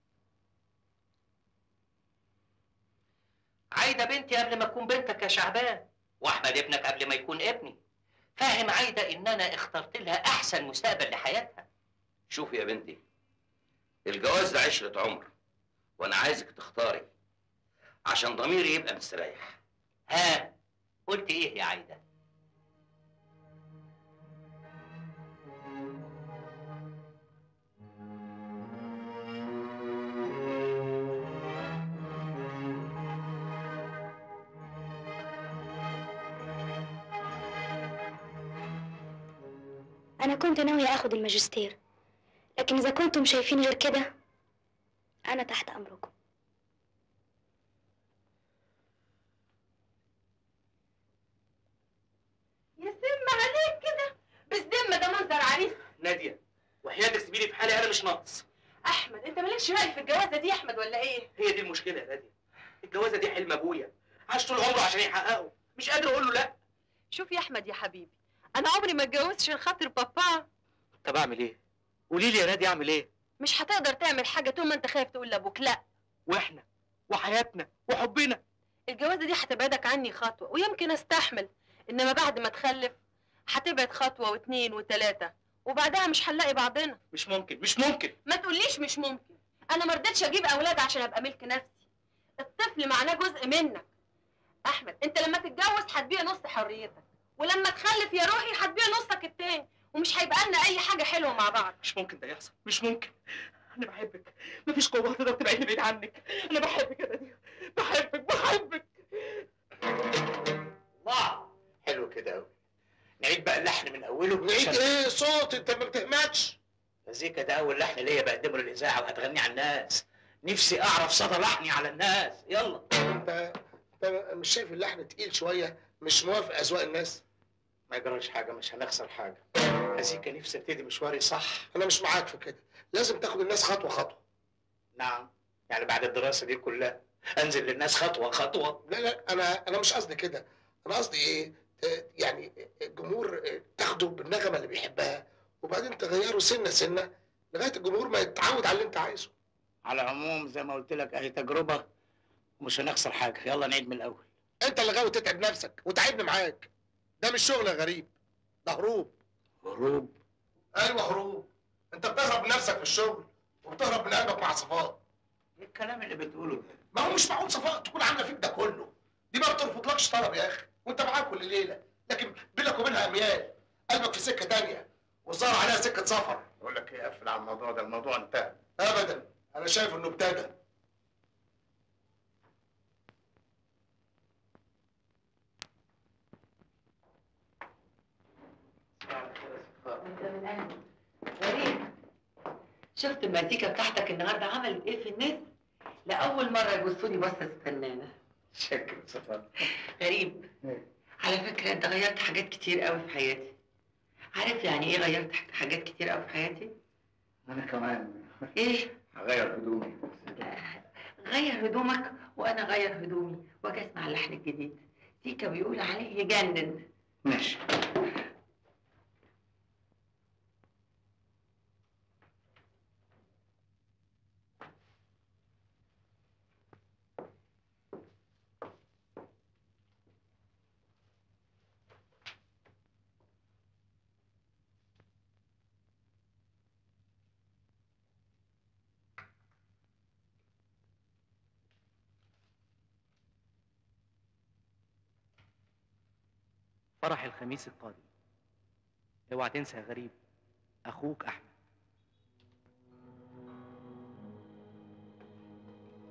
عايدة بنتي قبل ما تكون بنتك يا شعبان وأحمد ابنك قبل ما يكون ابني فاهم عايدة إن أنا اخترت لها أحسن مستقبل لحياتها
شوفي يا بنتي الجواز ده عشرة عمر وانا عايزك تختاري عشان ضميري يبقى مستريح
ها قلت إيه يا عايدة؟
انا كنت ناوية اخد الماجستير لكن اذا كنتم شايفين غير كده انا تحت امركم
يا سم عليك كده بس دم ده منظر عريس
ناديه وحياتك سيبيني في حالي انا مش ناقص
احمد انت مالكش راي في الجوازه دي يا احمد ولا ايه
هي دي المشكله يا ناديه الجوازه دي حلم ابويا عاش طول عمره عشان يحققه مش قادر اقول له لا
شوف يا احمد يا حبيبي انا عمري ما اتجوزتش عشان خاطر بابا
طب اعمل ايه قولي لي يا ناديه اعمل ايه
مش هتقدر تعمل حاجه طول ما انت خايف تقول لابوك لا
واحنا وحياتنا وحبنا
الجوازه دي هتبعدك عني خطوه ويمكن استحمل انما بعد ما تخلف هتبعد خطوه واثنين وثلاثه وبعدها مش هنلاقي بعضنا
مش ممكن مش ممكن
ما تقوليش مش ممكن انا ما رضيتش اجيب اولاد عشان ابقى ملك نفسي الطفل معناه جزء منك احمد انت لما تتجوز هتبيع نص حريتك ولما تخلف يا روحي هتبيع نصك التاني ومش هيبقى لنا اي حاجه حلوه مع بعض
مش ممكن ده يحصل مش ممكن انا بحبك مفيش قوه تقدر تبعدني بعيد عنك انا بحبك يا ناديه بحبك بحبك
الله حلو كده قوي نعيد بقى اللحن من اوله
نعيد
عشان-
ايه صوت انت ما بتهمتش
مزيكا ده اول لحن ليا بقدمه للاذاعه وهتغني على الناس نفسي اعرف صدى لحني على الناس يلا
انت انت مش شايف اللحن تقيل شويه مش موافق اذواق الناس
ما يجراش حاجه مش هنخسر حاجه مزيكا نفسي ابتدي مشواري صح
انا مش معاك في كده لازم تاخد الناس خطوه خطوه
نعم يعني بعد الدراسه دي كلها انزل للناس خطوه خطوه
لا لا انا انا مش قصدي كده انا قصدي ايه آه، يعني الجمهور آه، تاخده بالنغمه اللي بيحبها وبعدين تغيره سنه سنه لغايه الجمهور ما يتعود على اللي انت عايزه
على العموم زي ما قلت لك اهي تجربه ومش هنخسر حاجه يلا نعيد من الاول
انت اللي غاوي تتعب نفسك وتعبني معاك ده مش شغل يا غريب ده هروب
هروب
ايوه هروب انت بتهرب من نفسك في الشغل وبتهرب من قلبك مع صفاء
ايه الكلام اللي بتقوله ده
ما هو مش معقول صفاء تكون عامله فيك ده كله دي ما بترفضلكش طلب يا اخي وانت معاها كل ليله لكن بينك وبينها اميال قلبك في سكه تانية والظاهر عليها سكه سفر
بقول لك ايه قفل على الموضوع ده الموضوع انتهى
ابدا انا شايف انه ابتدى
غريب شفت المزيكا بتاعتك النهارده عملت ايه في الناس؟ لأول مرة يبصوا لي بصة فنانة
شكرا صفاء
غريب على فكرة أنت غيرت حاجات كتير قوي في حياتي عارف يعني إيه غيرت حاجات كتير قوي في حياتي؟
انا كمان
إيه؟
هغير هدومي
غير هدومك وأنا غير هدومي وأجي أسمع اللحن الجديد تيكا بيقول عليه يجنن
ماشي
فرح الخميس القادم اوعى تنسى يا غريب اخوك احمد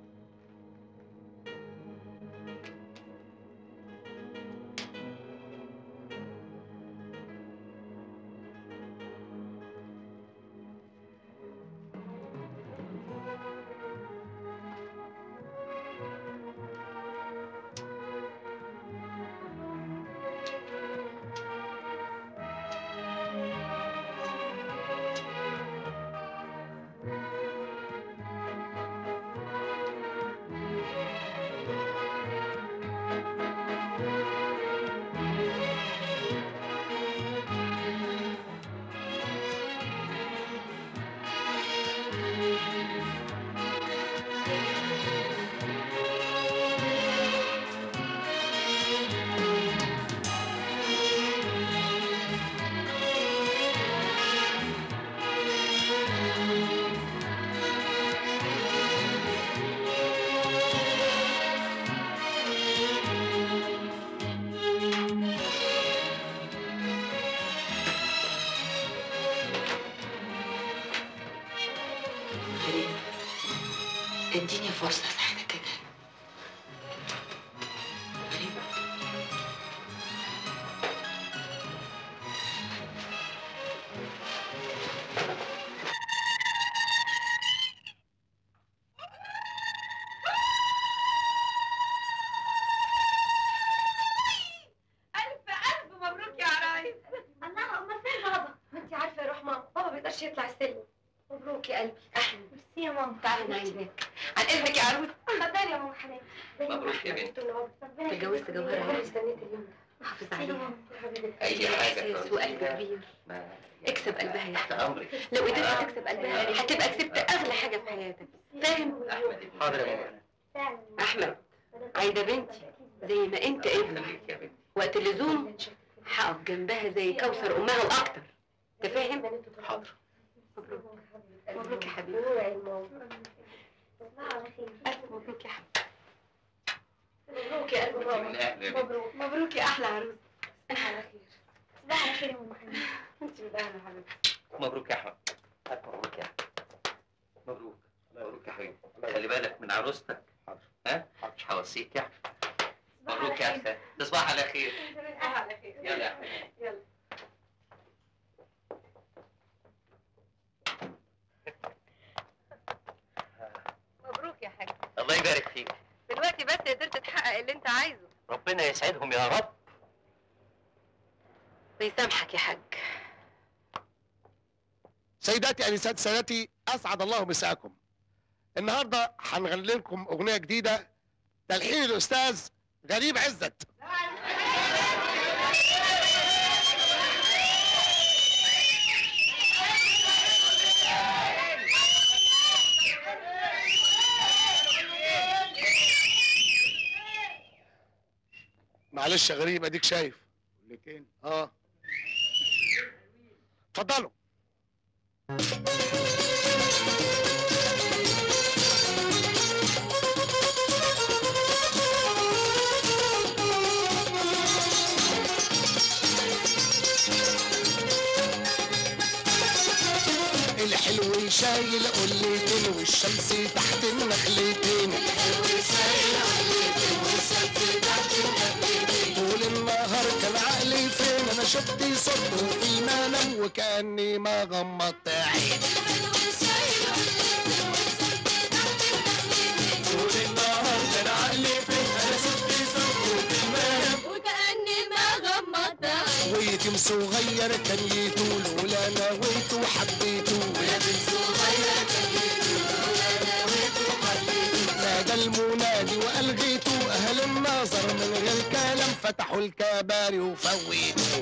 تريد اديني فرصة ساعتها كده غريب
ألف ألف مبروك يا عرايس
الله امال فين بابا
ما انت عارفه يا روح ماما بابا ما بيقدرش يطلع السلم مبروك يا قلبي
احمد
ميرسي يا ماما
تعالي نعيدك عن اذنك يا عروس
اتفضلي يا ماما حنان
مبروك يا بنتي
ربنا
اتجوزت جوهرة
يخليك.
وانا استنيت اليوم ده حافظ عليها
اي حاجه
احساس وقلب كبير
ما
اكسب قلبها يا
تحت
احمد
امرك
لو قدرت تكسب قلبها هتبقى كسبت اغلى حاجه في حياتك فاهم
احمد حاضر يا ماما
فعلا
احمد عايده بنتي زي ما انت ابني
خليك يا بنتي
وقت اللزوم هقف جنبها زي كوثر امها واكتر انت فاهم
حاضر
مبروك مبروك يا حبيبي
تصبحوا على خير
الف مبروك يا حبيبي
مبروك يا قلب
انت
بابا
من اهل يا بنتي
مبروك
مبروك يا احلى عروس
تصبحوا على خير تصبحوا على خير يا ماما حنان
انت من اهل حبيبتي
مبروك يا احمد ألف مبروك يا احمد مبروك مبروك يا حبيبي خلي بالك من عروستك
حاضر
ها مش هوصيك يا احمد
تصبحوا على
مبروك يا
خير.
اخي تصبح على خير
انت من اهل
على خير
يلا يا احمد
يلا مبروك يا حاج
الله يبارك فيك
دلوقتي بس قدرت تحقق اللي انت عايزه
ربنا يسعدهم يا رب
ويسامحك يا حاج
سيداتي انسات سادتي اسعد الله مساكم النهارده هنغني لكم اغنيه جديده تلحين الاستاذ غريب عزت معلش يا غريب اديك شايف
كلتين
اه اتفضلوا الحلو شايل قلتين والشمس تحت النخلتين طول النهار كان عقلي فين انا شفت صوته في المنام وكاني ما غمضت عيني طول النهار كان عقلي فين انا شفت صوته في المنام
وكأني ما غمضت عيني
ويتم صغير كان يطول ولا انا ويت وحبيته ويتم صغير كان يطول ولا انا ويت وحبيته نادى المنادي والغيته اهل النظر من غير كلام فتحوا الكباري وفوتوا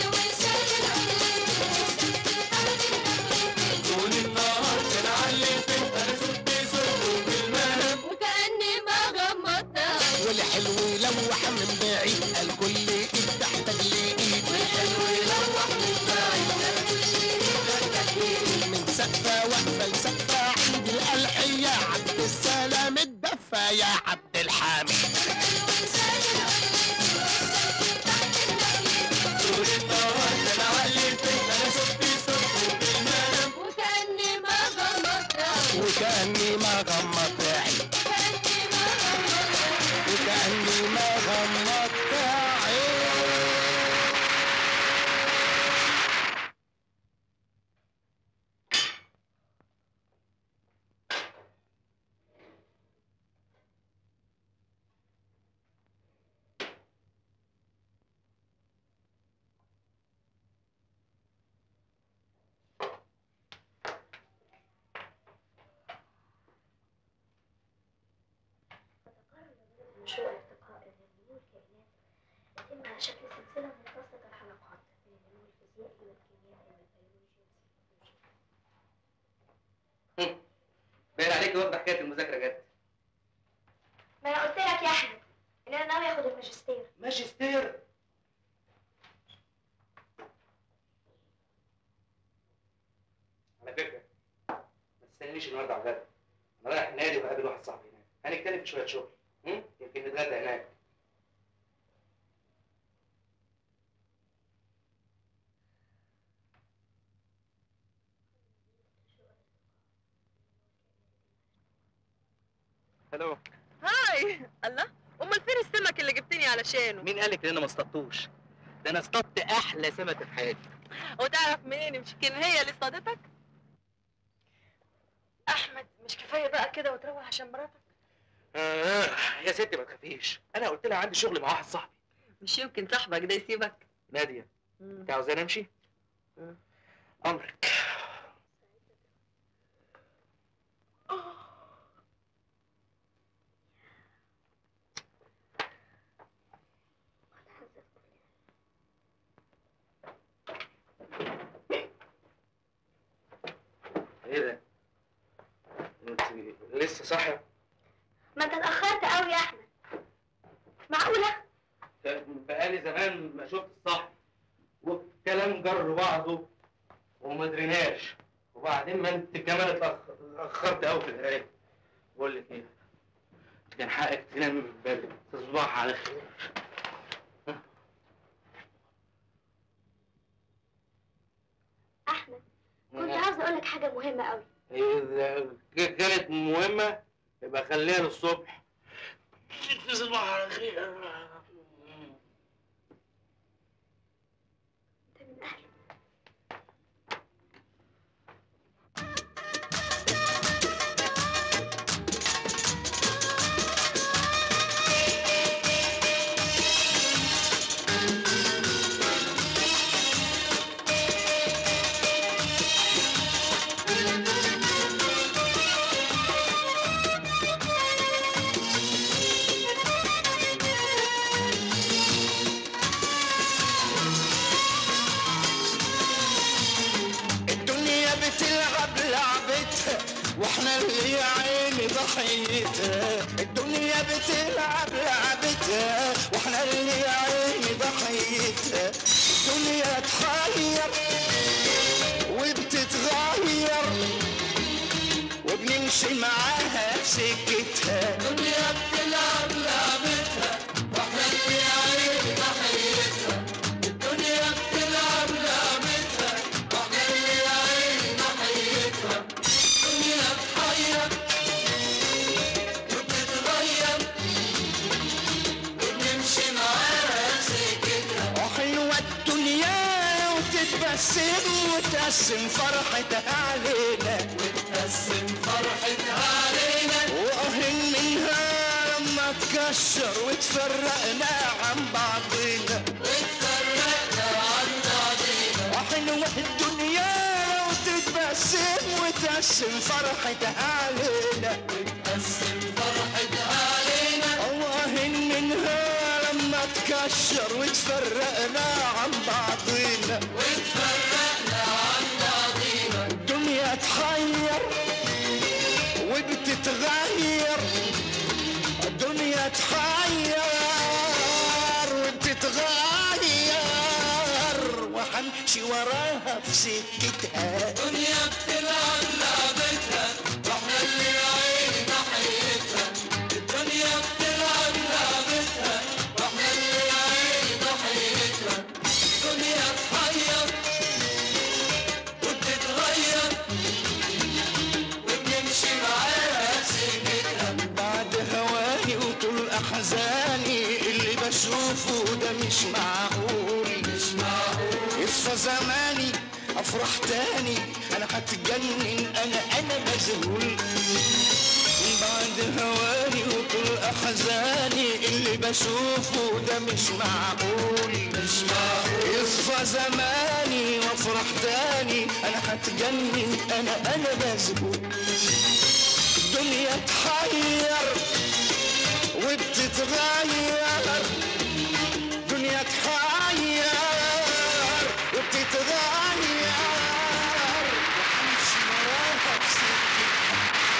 طول النهار كان علي فين انا شفت صوته في المنام
وكأني ما غمضت عيني
والحلو يلوح من بعيد قال كل ايد تحتاج لايد والحلو يلوح من بعيد قال كل ايد تحتاج لايد من سقفه واقفه لسقفه عند الالحيه عبد السلام الدفه يا عبد الحميد طول النهار كان علي فين انا شفت صوته في المنام
وكأني ما غمضت عيني
وكاني ما غمضت عيني
وكأني ما غمضت عيني
وكاني ما غمضت عيني
مشروع ارتقاء النمو الكائنات يتم على شكل سلسلة متوسطة الحلقات من النمو الفيزيائي والكيميائي والبيولوجي والسيكولوجي
باين عليك واخده حكايه المذاكره جد
ما انا قلت لك يا احمد ان انا ناوي اخد الماجستير
ماجستير على فكره ما تستنينيش النهارده على الغدا انا رايح النادي وهقابل واحد صاحبي هناك هنتكلم في شويه شغل هم؟ يمكن نتغدى هناك الو
هاي الله امال فين السمك اللي جبتني علشانه
مين قالك ان انا ما اصطدتوش ده انا اصطدت احلى سمكه في حياتي
وتعرف منين يمكن هي اللي اصطادتك احمد مش كفايه بقى كده وتروح عشان مراتك
آه يا ستي ما تخافيش انا قلت لها عندي شغل مع واحد صاحبي
مش يمكن صاحبك ده يسيبك
ناديه انت عاوزاني امشي امرك ايه ده انت لسه صاحيه
ما انت اتاخرت قوي يا احمد معقوله
بقالي زمان ما شفت الصح والكلام جر بعضه وما دريناش وبعدين ما انت كمان اتأخ- اتاخرت قوي في القرايه بقول لك ايه كان حقك تنام من بدري تصبح على خير
احمد كنت عاوزه اقول لك حاجه مهمه قوي
إذا ك- كانت مهمه يبقى خليها للصبح تصبح على خير
انت من اهلي
الدنيا بتلعب لعبتها واحنا اللي يا عيني ضحيتها الدنيا بتلعب لعبتها واحنا اللي يا عيني ضحيتها الدنيا تحير وبتتغير وبنمشي معاها سكتها الدنيا بتلعب لعبتها واحنا اللي يا عيني ضحيتها الدنيا بتلعب لعبتها واحنا اللي يا عيني ضحيتها الدنيا تحير وبتتغير وبنمشي معاها سكتها وحلوة الدنيا وتتبسم وتقسم فرحتها علينا وتقسم فرحتها علينا واهل منها لما تكشر وتفرقنا عن بعضينا وتفرقنا عن بعضينا وحلوة الدنيا وتتبسم وتقسم فرحتها علينا وتقسم فرحتها علينا واهل منها لما تكشر وتفرقنا عن بعضينا وتفرقنا عن بعضينا الدنيا تحير وبتتغير الدنيا تحير وبتتغير وحمشي وراها في سكتها الدنيا بتلعب لعبتها واحنا اللي يا عيني ضحيتها الدنيا بتلعب لعبتها واحنا اللي يا عيني ضحيتها الدنيا تحير وبتتغير وبنمشي معاها سكتها بعد هواني وطول احزاني اللي بشوفه ده مش معقول مش معقول يصفى زماني افرح تاني انا هتجنن انا انا مذهول بعد هواني وطول احزاني اللي بشوفه ده مش معقول مش معقول يصفى زماني وافرح تاني انا هتجنن انا انا مذهول الدنيا تحير وبتتغير دنيا تحير وبتتغير وحمشي وراها بسكتها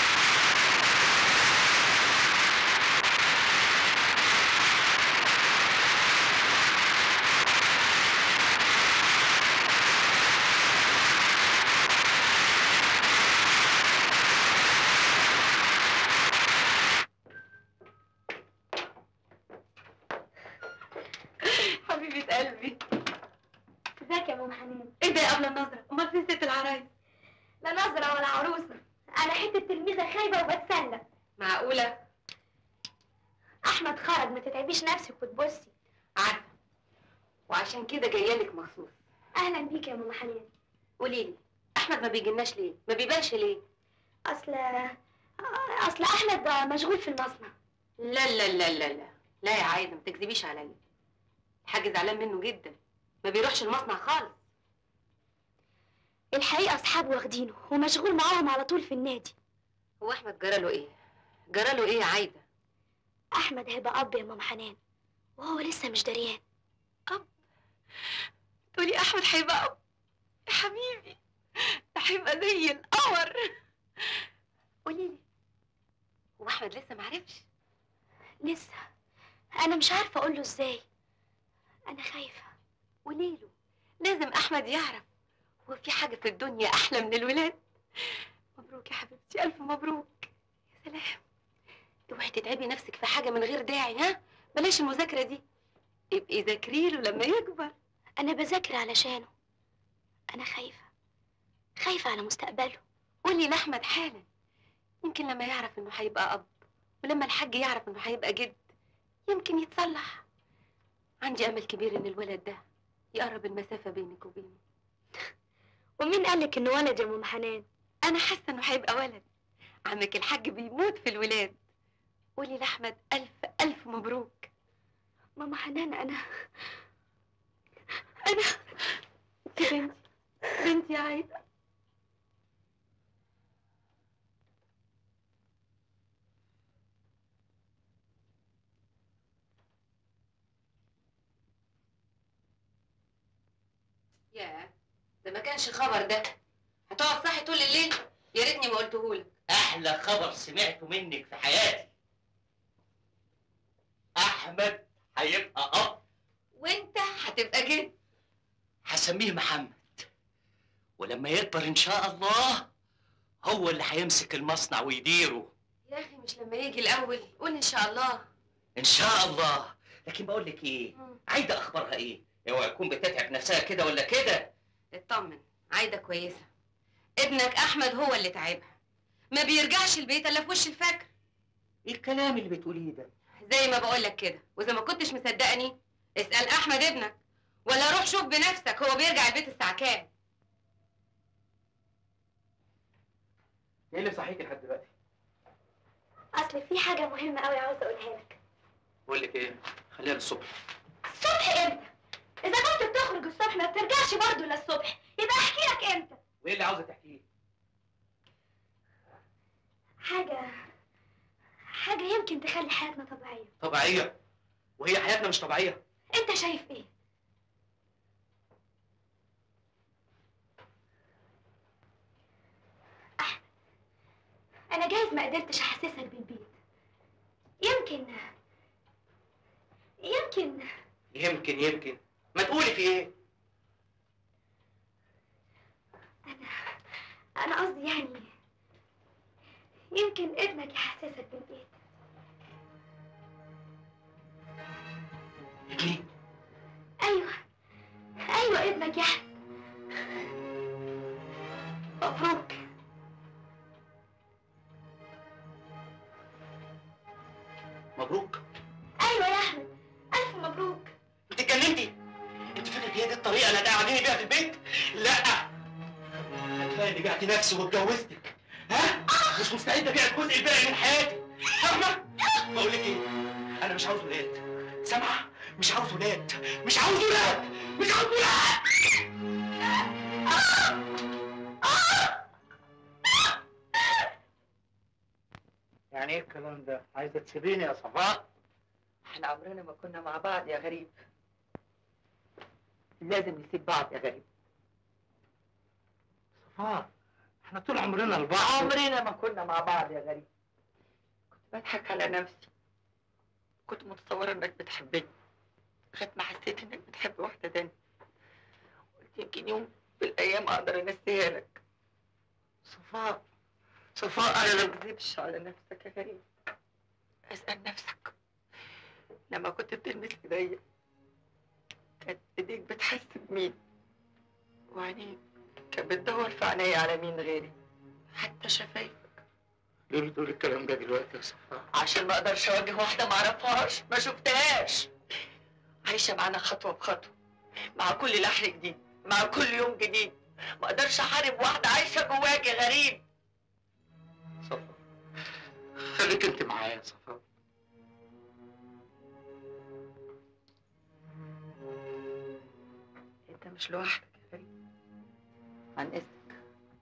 حبيبه قلبي
ازيك يا ماما حنان
ايه ده يا قبل النظره امال فين ست العرايس
لا نظره ولا عروسه انا حته تلميذه خايبه وبتسلى
معقوله
احمد خرج ما تتعبيش نفسك وتبصي
عارفه وعشان كده جايه لك مخصوص
اهلا بيك يا ماما حنان
قولي لي احمد ما بيجيلناش ليه ما بيبانش ليه
اصل اصل احمد مشغول في المصنع
لا لا لا لا لا لا يا عايده ما تكذبيش عليا الحاج زعلان منه جدا ما بيروحش المصنع خالص
الحقيقه اصحابه واخدينه ومشغول معاهم على طول في النادي
هو احمد جراله ايه جراله ايه يا عايده
احمد هيبقى اب يا ماما حنان وهو لسه مش دريان
تقولي احمد هيبقى اب يا حبيبي ده هيبقى زي القمر قولي لي هو احمد لسه معرفش
لسه انا مش عارفه اقول له ازاي انا خايفه
قولي له لازم احمد يعرف هو في حاجه في الدنيا احلى من الولاد مبروك يا حبيبتي الف مبروك يا سلام اوعي تتعبي نفسك في حاجه من غير داعي ها بلاش المذاكره دي ابقي ذاكري له لما يكبر
انا بذاكر علشانه انا خايفه خايفه على مستقبله
قولي لاحمد حالا يمكن لما يعرف انه هيبقى اب ولما الحاج يعرف انه هيبقى جد يمكن يتصلح عندي امل كبير ان الولد ده يقرب المسافه بينك وبينه
ومين قالك انه ولد يا ماما حنان
انا حاسه انه هيبقى ولد عمك الحاج بيموت في الولاد قولي لاحمد الف الف مبروك
ماما حنان انا
انا بنتي بنتي يا عايده ياه ده ما كانش خبر ده هتقعد صاحي طول الليل يا ريتني ما قلتهولك
احلى خبر سمعته منك في حياتي احمد هيبقى اب
وانت هتبقى جد
هسميه محمد ولما يكبر ان شاء الله هو اللي هيمسك المصنع ويديره
يا اخي مش لما يجي الاول قول ان شاء الله
ان شاء الله لكن بقول لك ايه عايده اخبارها ايه اوعى تكون بتتعب نفسها كده ولا كده
اطمن عايده كويسه ابنك احمد هو اللي تعبها ما بيرجعش البيت الا في وش الفجر
ايه الكلام اللي بتقوليه ده
زي ما بقول لك كده واذا ما كنتش مصدقني اسال احمد ابنك ولا روح شوف بنفسك هو بيرجع البيت الساعه كام
ايه اللي صحيتي لحد دلوقتي؟
اصل في حاجه مهمه قوي عاوزه اقولها لك
بقول لك ايه؟ خليها للصبح
الصبح امتى اذا كنت بتخرج الصبح ما بترجعش برضه للصبح يبقى احكي لك امتى
وايه اللي عاوزه تحكيه؟
حاجه حاجه يمكن تخلي حياتنا طبيعيه
طبيعيه وهي حياتنا مش طبيعيه
انت شايف ايه احمد انا جايز ما قدرتش احسسك بالبيت يمكن يمكن
يمكن يمكن ما تقولي في ايه؟
انا قصدي يعني يمكن ابنك يحسسك بالبيت
ابني
ايوه ايوه ابنك يا احمد مبروك
مبروك
ايوه يا احمد الف مبروك
انت اتجننتي؟ انت فاكر هي دي الطريقه اللي هتقعديني بيها في البيت؟ لا كفايه اني بعت نفسي واتجوزتك ها؟ مش مستعد ابيع الجزء الباقي من حياتي فاهمه؟ بقول لك ايه؟ انا مش عاوز ولاد سامعه؟ مش عاوز ولاد مش عاوز ولاد مش عاوز ولاد
يعني ايه الكلام ده؟ عايزه تسيبيني يا صفاء؟
احنا عمرنا ما كنا مع بعض يا غريب لازم نسيب بعض يا غريب
صفاء احنا طول عمرنا لبعض
عمرنا ما كنا مع بعض يا غريب كنت بضحك على نفسي كنت متصورة انك بتحبني لغاية ما حسيت انك بتحب واحدة تانية قلت يمكن يوم في الايام اقدر انسيها لك
صفاء صفاء
انا
انا
ما تكذبش على نفسك يا غريب اسأل نفسك لما كنت بتلمس ايديا كانت ايديك بتحس بمين وعينيك كانت بتدور في عينيا على مين غيري حتى شفايفك
ليه تقول الكلام ده دلوقتي يا صفاء؟
عشان ما اقدرش اواجه واحده ما اعرفهاش ما شفتهاش عايشه معانا خطوه بخطوه مع كل لحن جديد مع كل يوم جديد ما اقدرش احارب واحده عايشه جواكي غريب
صفاء خليك انت معايا يا صفاء
انت مش لوحدك يا غريب عن اذنك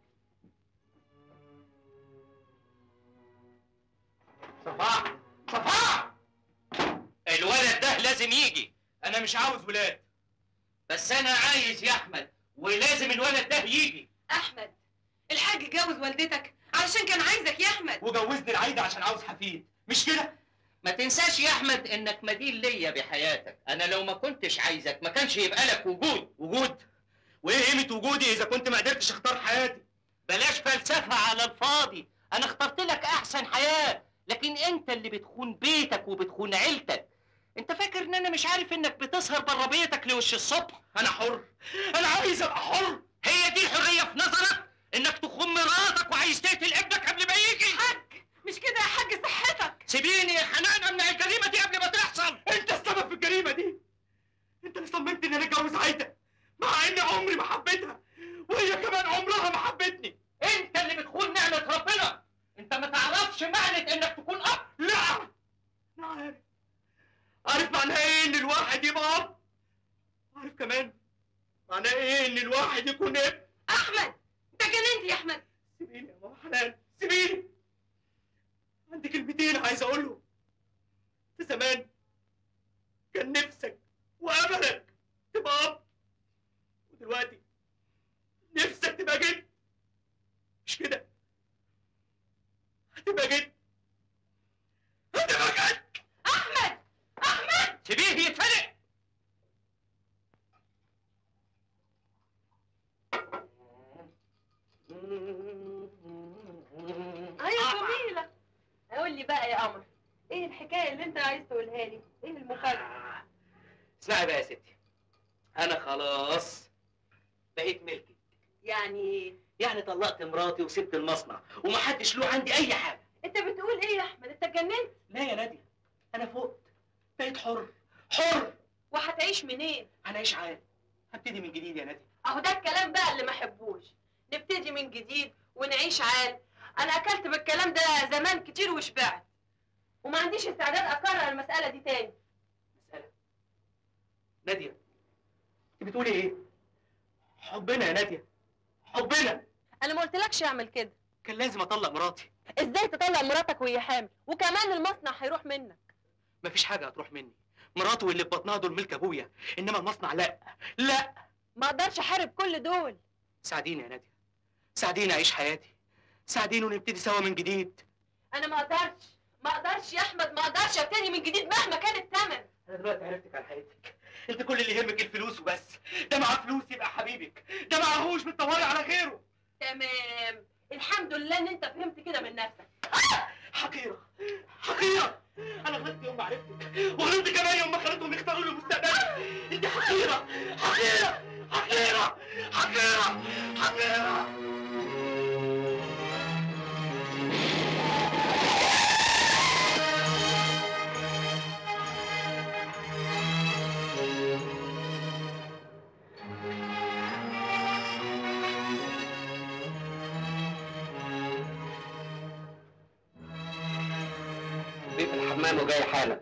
صفاء صفاء الولد ده لازم يجي انا مش عاوز ولاد بس انا عايز يا احمد ولازم الولد ده يجي
احمد الحاج جوز والدتك علشان كان عايزك يا احمد
وجوزني العايدة عشان عاوز حفيد مش كده ما تنساش يا احمد انك مدين ليا بحياتك انا لو ما كنتش عايزك ما كانش يبقى لك وجود وجود وايه قيمه وجودي اذا كنت ما قدرتش اختار حياتي بلاش فلسفه على الفاضي انا اخترت لك احسن حياه لكن انت اللي بتخون بيتك وبتخون عيلتك انت فاكر ان انا مش عارف انك بتسهر بره بيتك لوش الصبح انا حر انا عايز ابقى حر هي دي الحريه في نظرك انك تخون مراتك وعايز تقتل ابنك قبل ما يجي حاج
مش كده يا حاج صحتك
سيبيني يا حنان امنع الجريمه دي قبل ما تحصل انت السبب في الجريمه دي انت اللي صممت ان انا اتجوز عايده مع اني عمري ما حبيتها وهي كمان عمرها ما حبتني انت اللي بتخون نعمه ربنا انت ما تعرفش معنى انك تكون اب لا انا عارف عارف معناها ايه ان الواحد يبقى اب عارف كمان معناها ايه ان الواحد يكون ابن
احمد انت جننت يا احمد
سيبيني يا ماما حنان سيبيني عندي كلمتين عايز اقولهم في زمان كان نفسك واملك تبقى اب ودلوقتي نفسك تبقى جد مش كده هتبقى جد هتبقى جد
احمد احمد
سيبيه يتفلق
ايوه جميله قول لي بقى يا قمر ايه الحكايه اللي انت عايز تقولها لي ايه المفاجاه
اسمعي بقى يا ستي انا خلاص بقيت ملكي
يعني
يعني طلقت مراتي وسبت المصنع ومحدش له عندي اي حاجه
انت بتقول ايه يا احمد انت اتجننت
لا يا ناديه انا فقت بقيت حر حر
وهتعيش منين
هنعيش عادي هبتدي من جديد يا ناديه
اهو ده الكلام بقى اللي ما احبوش نبتدي من جديد ونعيش عال انا اكلت بالكلام ده زمان كتير وشبعت وما عنديش استعداد اكرر المساله دي تاني
مساله ناديه انت بتقولي ايه حبنا يا ناديه حبنا
انا ما قلتلكش اعمل كده
كان لازم اطلق مراتي
ازاي تطلق مراتك وهي حامل وكمان المصنع هيروح منك
مفيش حاجه هتروح مني مراتي واللي في بطنها دول ملك ابويا انما المصنع لا لا
ما اقدرش احارب كل دول
ساعديني يا ناديه ساعديني اعيش حياتي ساعديني ونبتدي سوا من جديد
انا ما اقدرش ما اقدرش يا احمد ما اقدرش ابتدي من جديد مهما كان الثمن
انا دلوقتي عرفتك على حقيقتك انت كل اللي يهمك الفلوس وبس ده معاه فلوس يبقى حبيبك ده معهوش بتدوري على غيره
تمام الحمد لله ان انت فهمت كده من نفسك
حقيره حقيره انا غلطت يوم ما عرفتك وغلطت كمان يوم ما خليتهم يختاروا لي مستقبلي انت حقيره حقيره حقيره حقيره حقيره
بيت الحمام وجاي حالا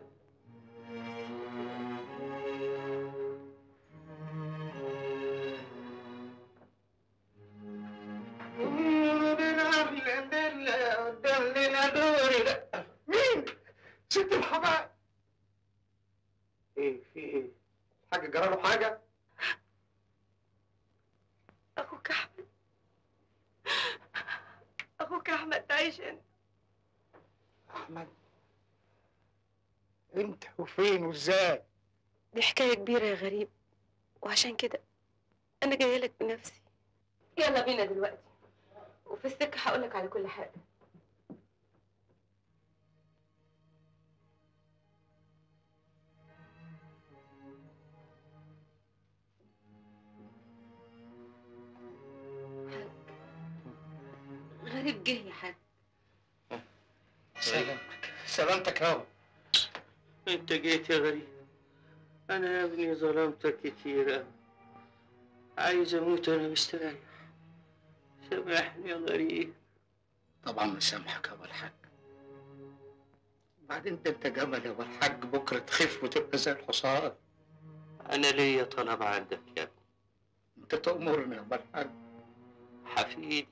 مين؟ ست الحمام ايه في ايه؟ الحاج جرى له حاجه؟
اخوك احمد اخوك احمد تعيش انت
احمد انت وفين وازاي؟
دي حكاية كبيرة يا غريب وعشان كده أنا جاية لك بنفسي
يلا بينا دلوقتي وفي السكة هقولك على كل حاجة غريب جه يا حاج
سلامتك سلامتك اهو
انت جيت يا غريب انا يا ابني ظلمتك كتير أوي. عايز اموت وانا مستريح سامحني يا غريب
طبعا مسامحك يا ابو الحاج بعدين ده انت جمل يا ابو الحاج بكره تخف وتبقى زي الحصان
انا ليا طلب عندك يا ابني
انت تأمرني يا ابو الحاج
حفيدي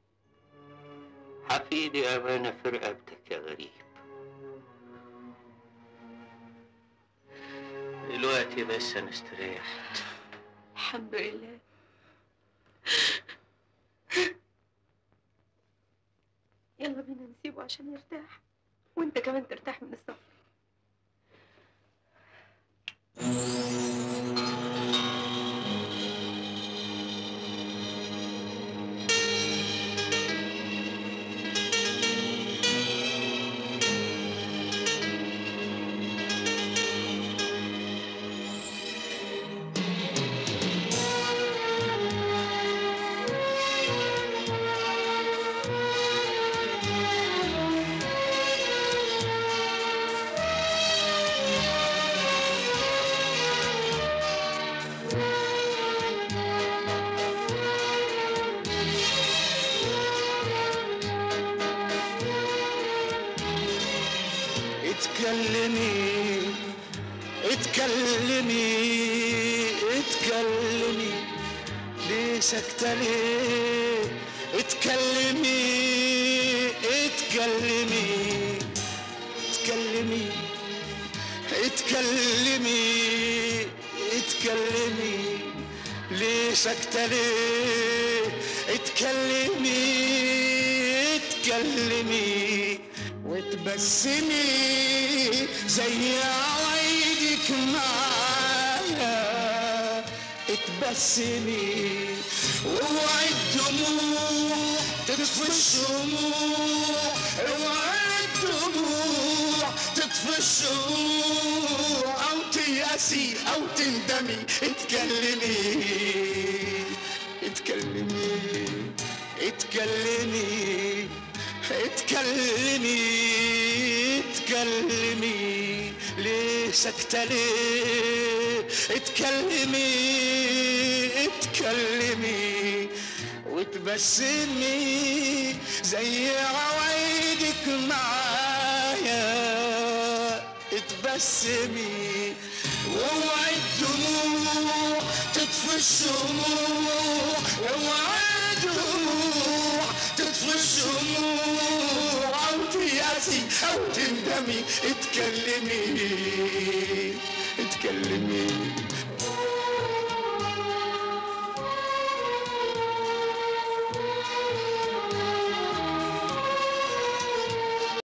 حفيدي امانه في رقبتك يا غريب دلوقتي بس انا استريحت
الحمد لله يلا بينا نسيبه عشان يرتاح وانت كمان ترتاح من السفر
اتكلمي اتكلمي اتكلمي ليه ساكتة ليه اتكلمي اتكلمي اتكلمي اتكلمي اتكلمي ليه ساكتة ليه اتكلمي اتكلمي وتبسمي زي عوايدك معايا اتبسمي واوعي الدموع تطفي الشموع اوعي الدموع تطفي الشموع او تيأسي او تندمي اتكلمي اتكلمي اتكلمي اتكلمي اتكلمي ليه ساكتة ليه اتكلمي اتكلمي وتبسمي زي عوايدك معايا اتبسمي واوعي الدموع تطفي الشموع اوعي الدموع تطفي الشموع او تيأسي او تندمي اتكلمي اتكلمي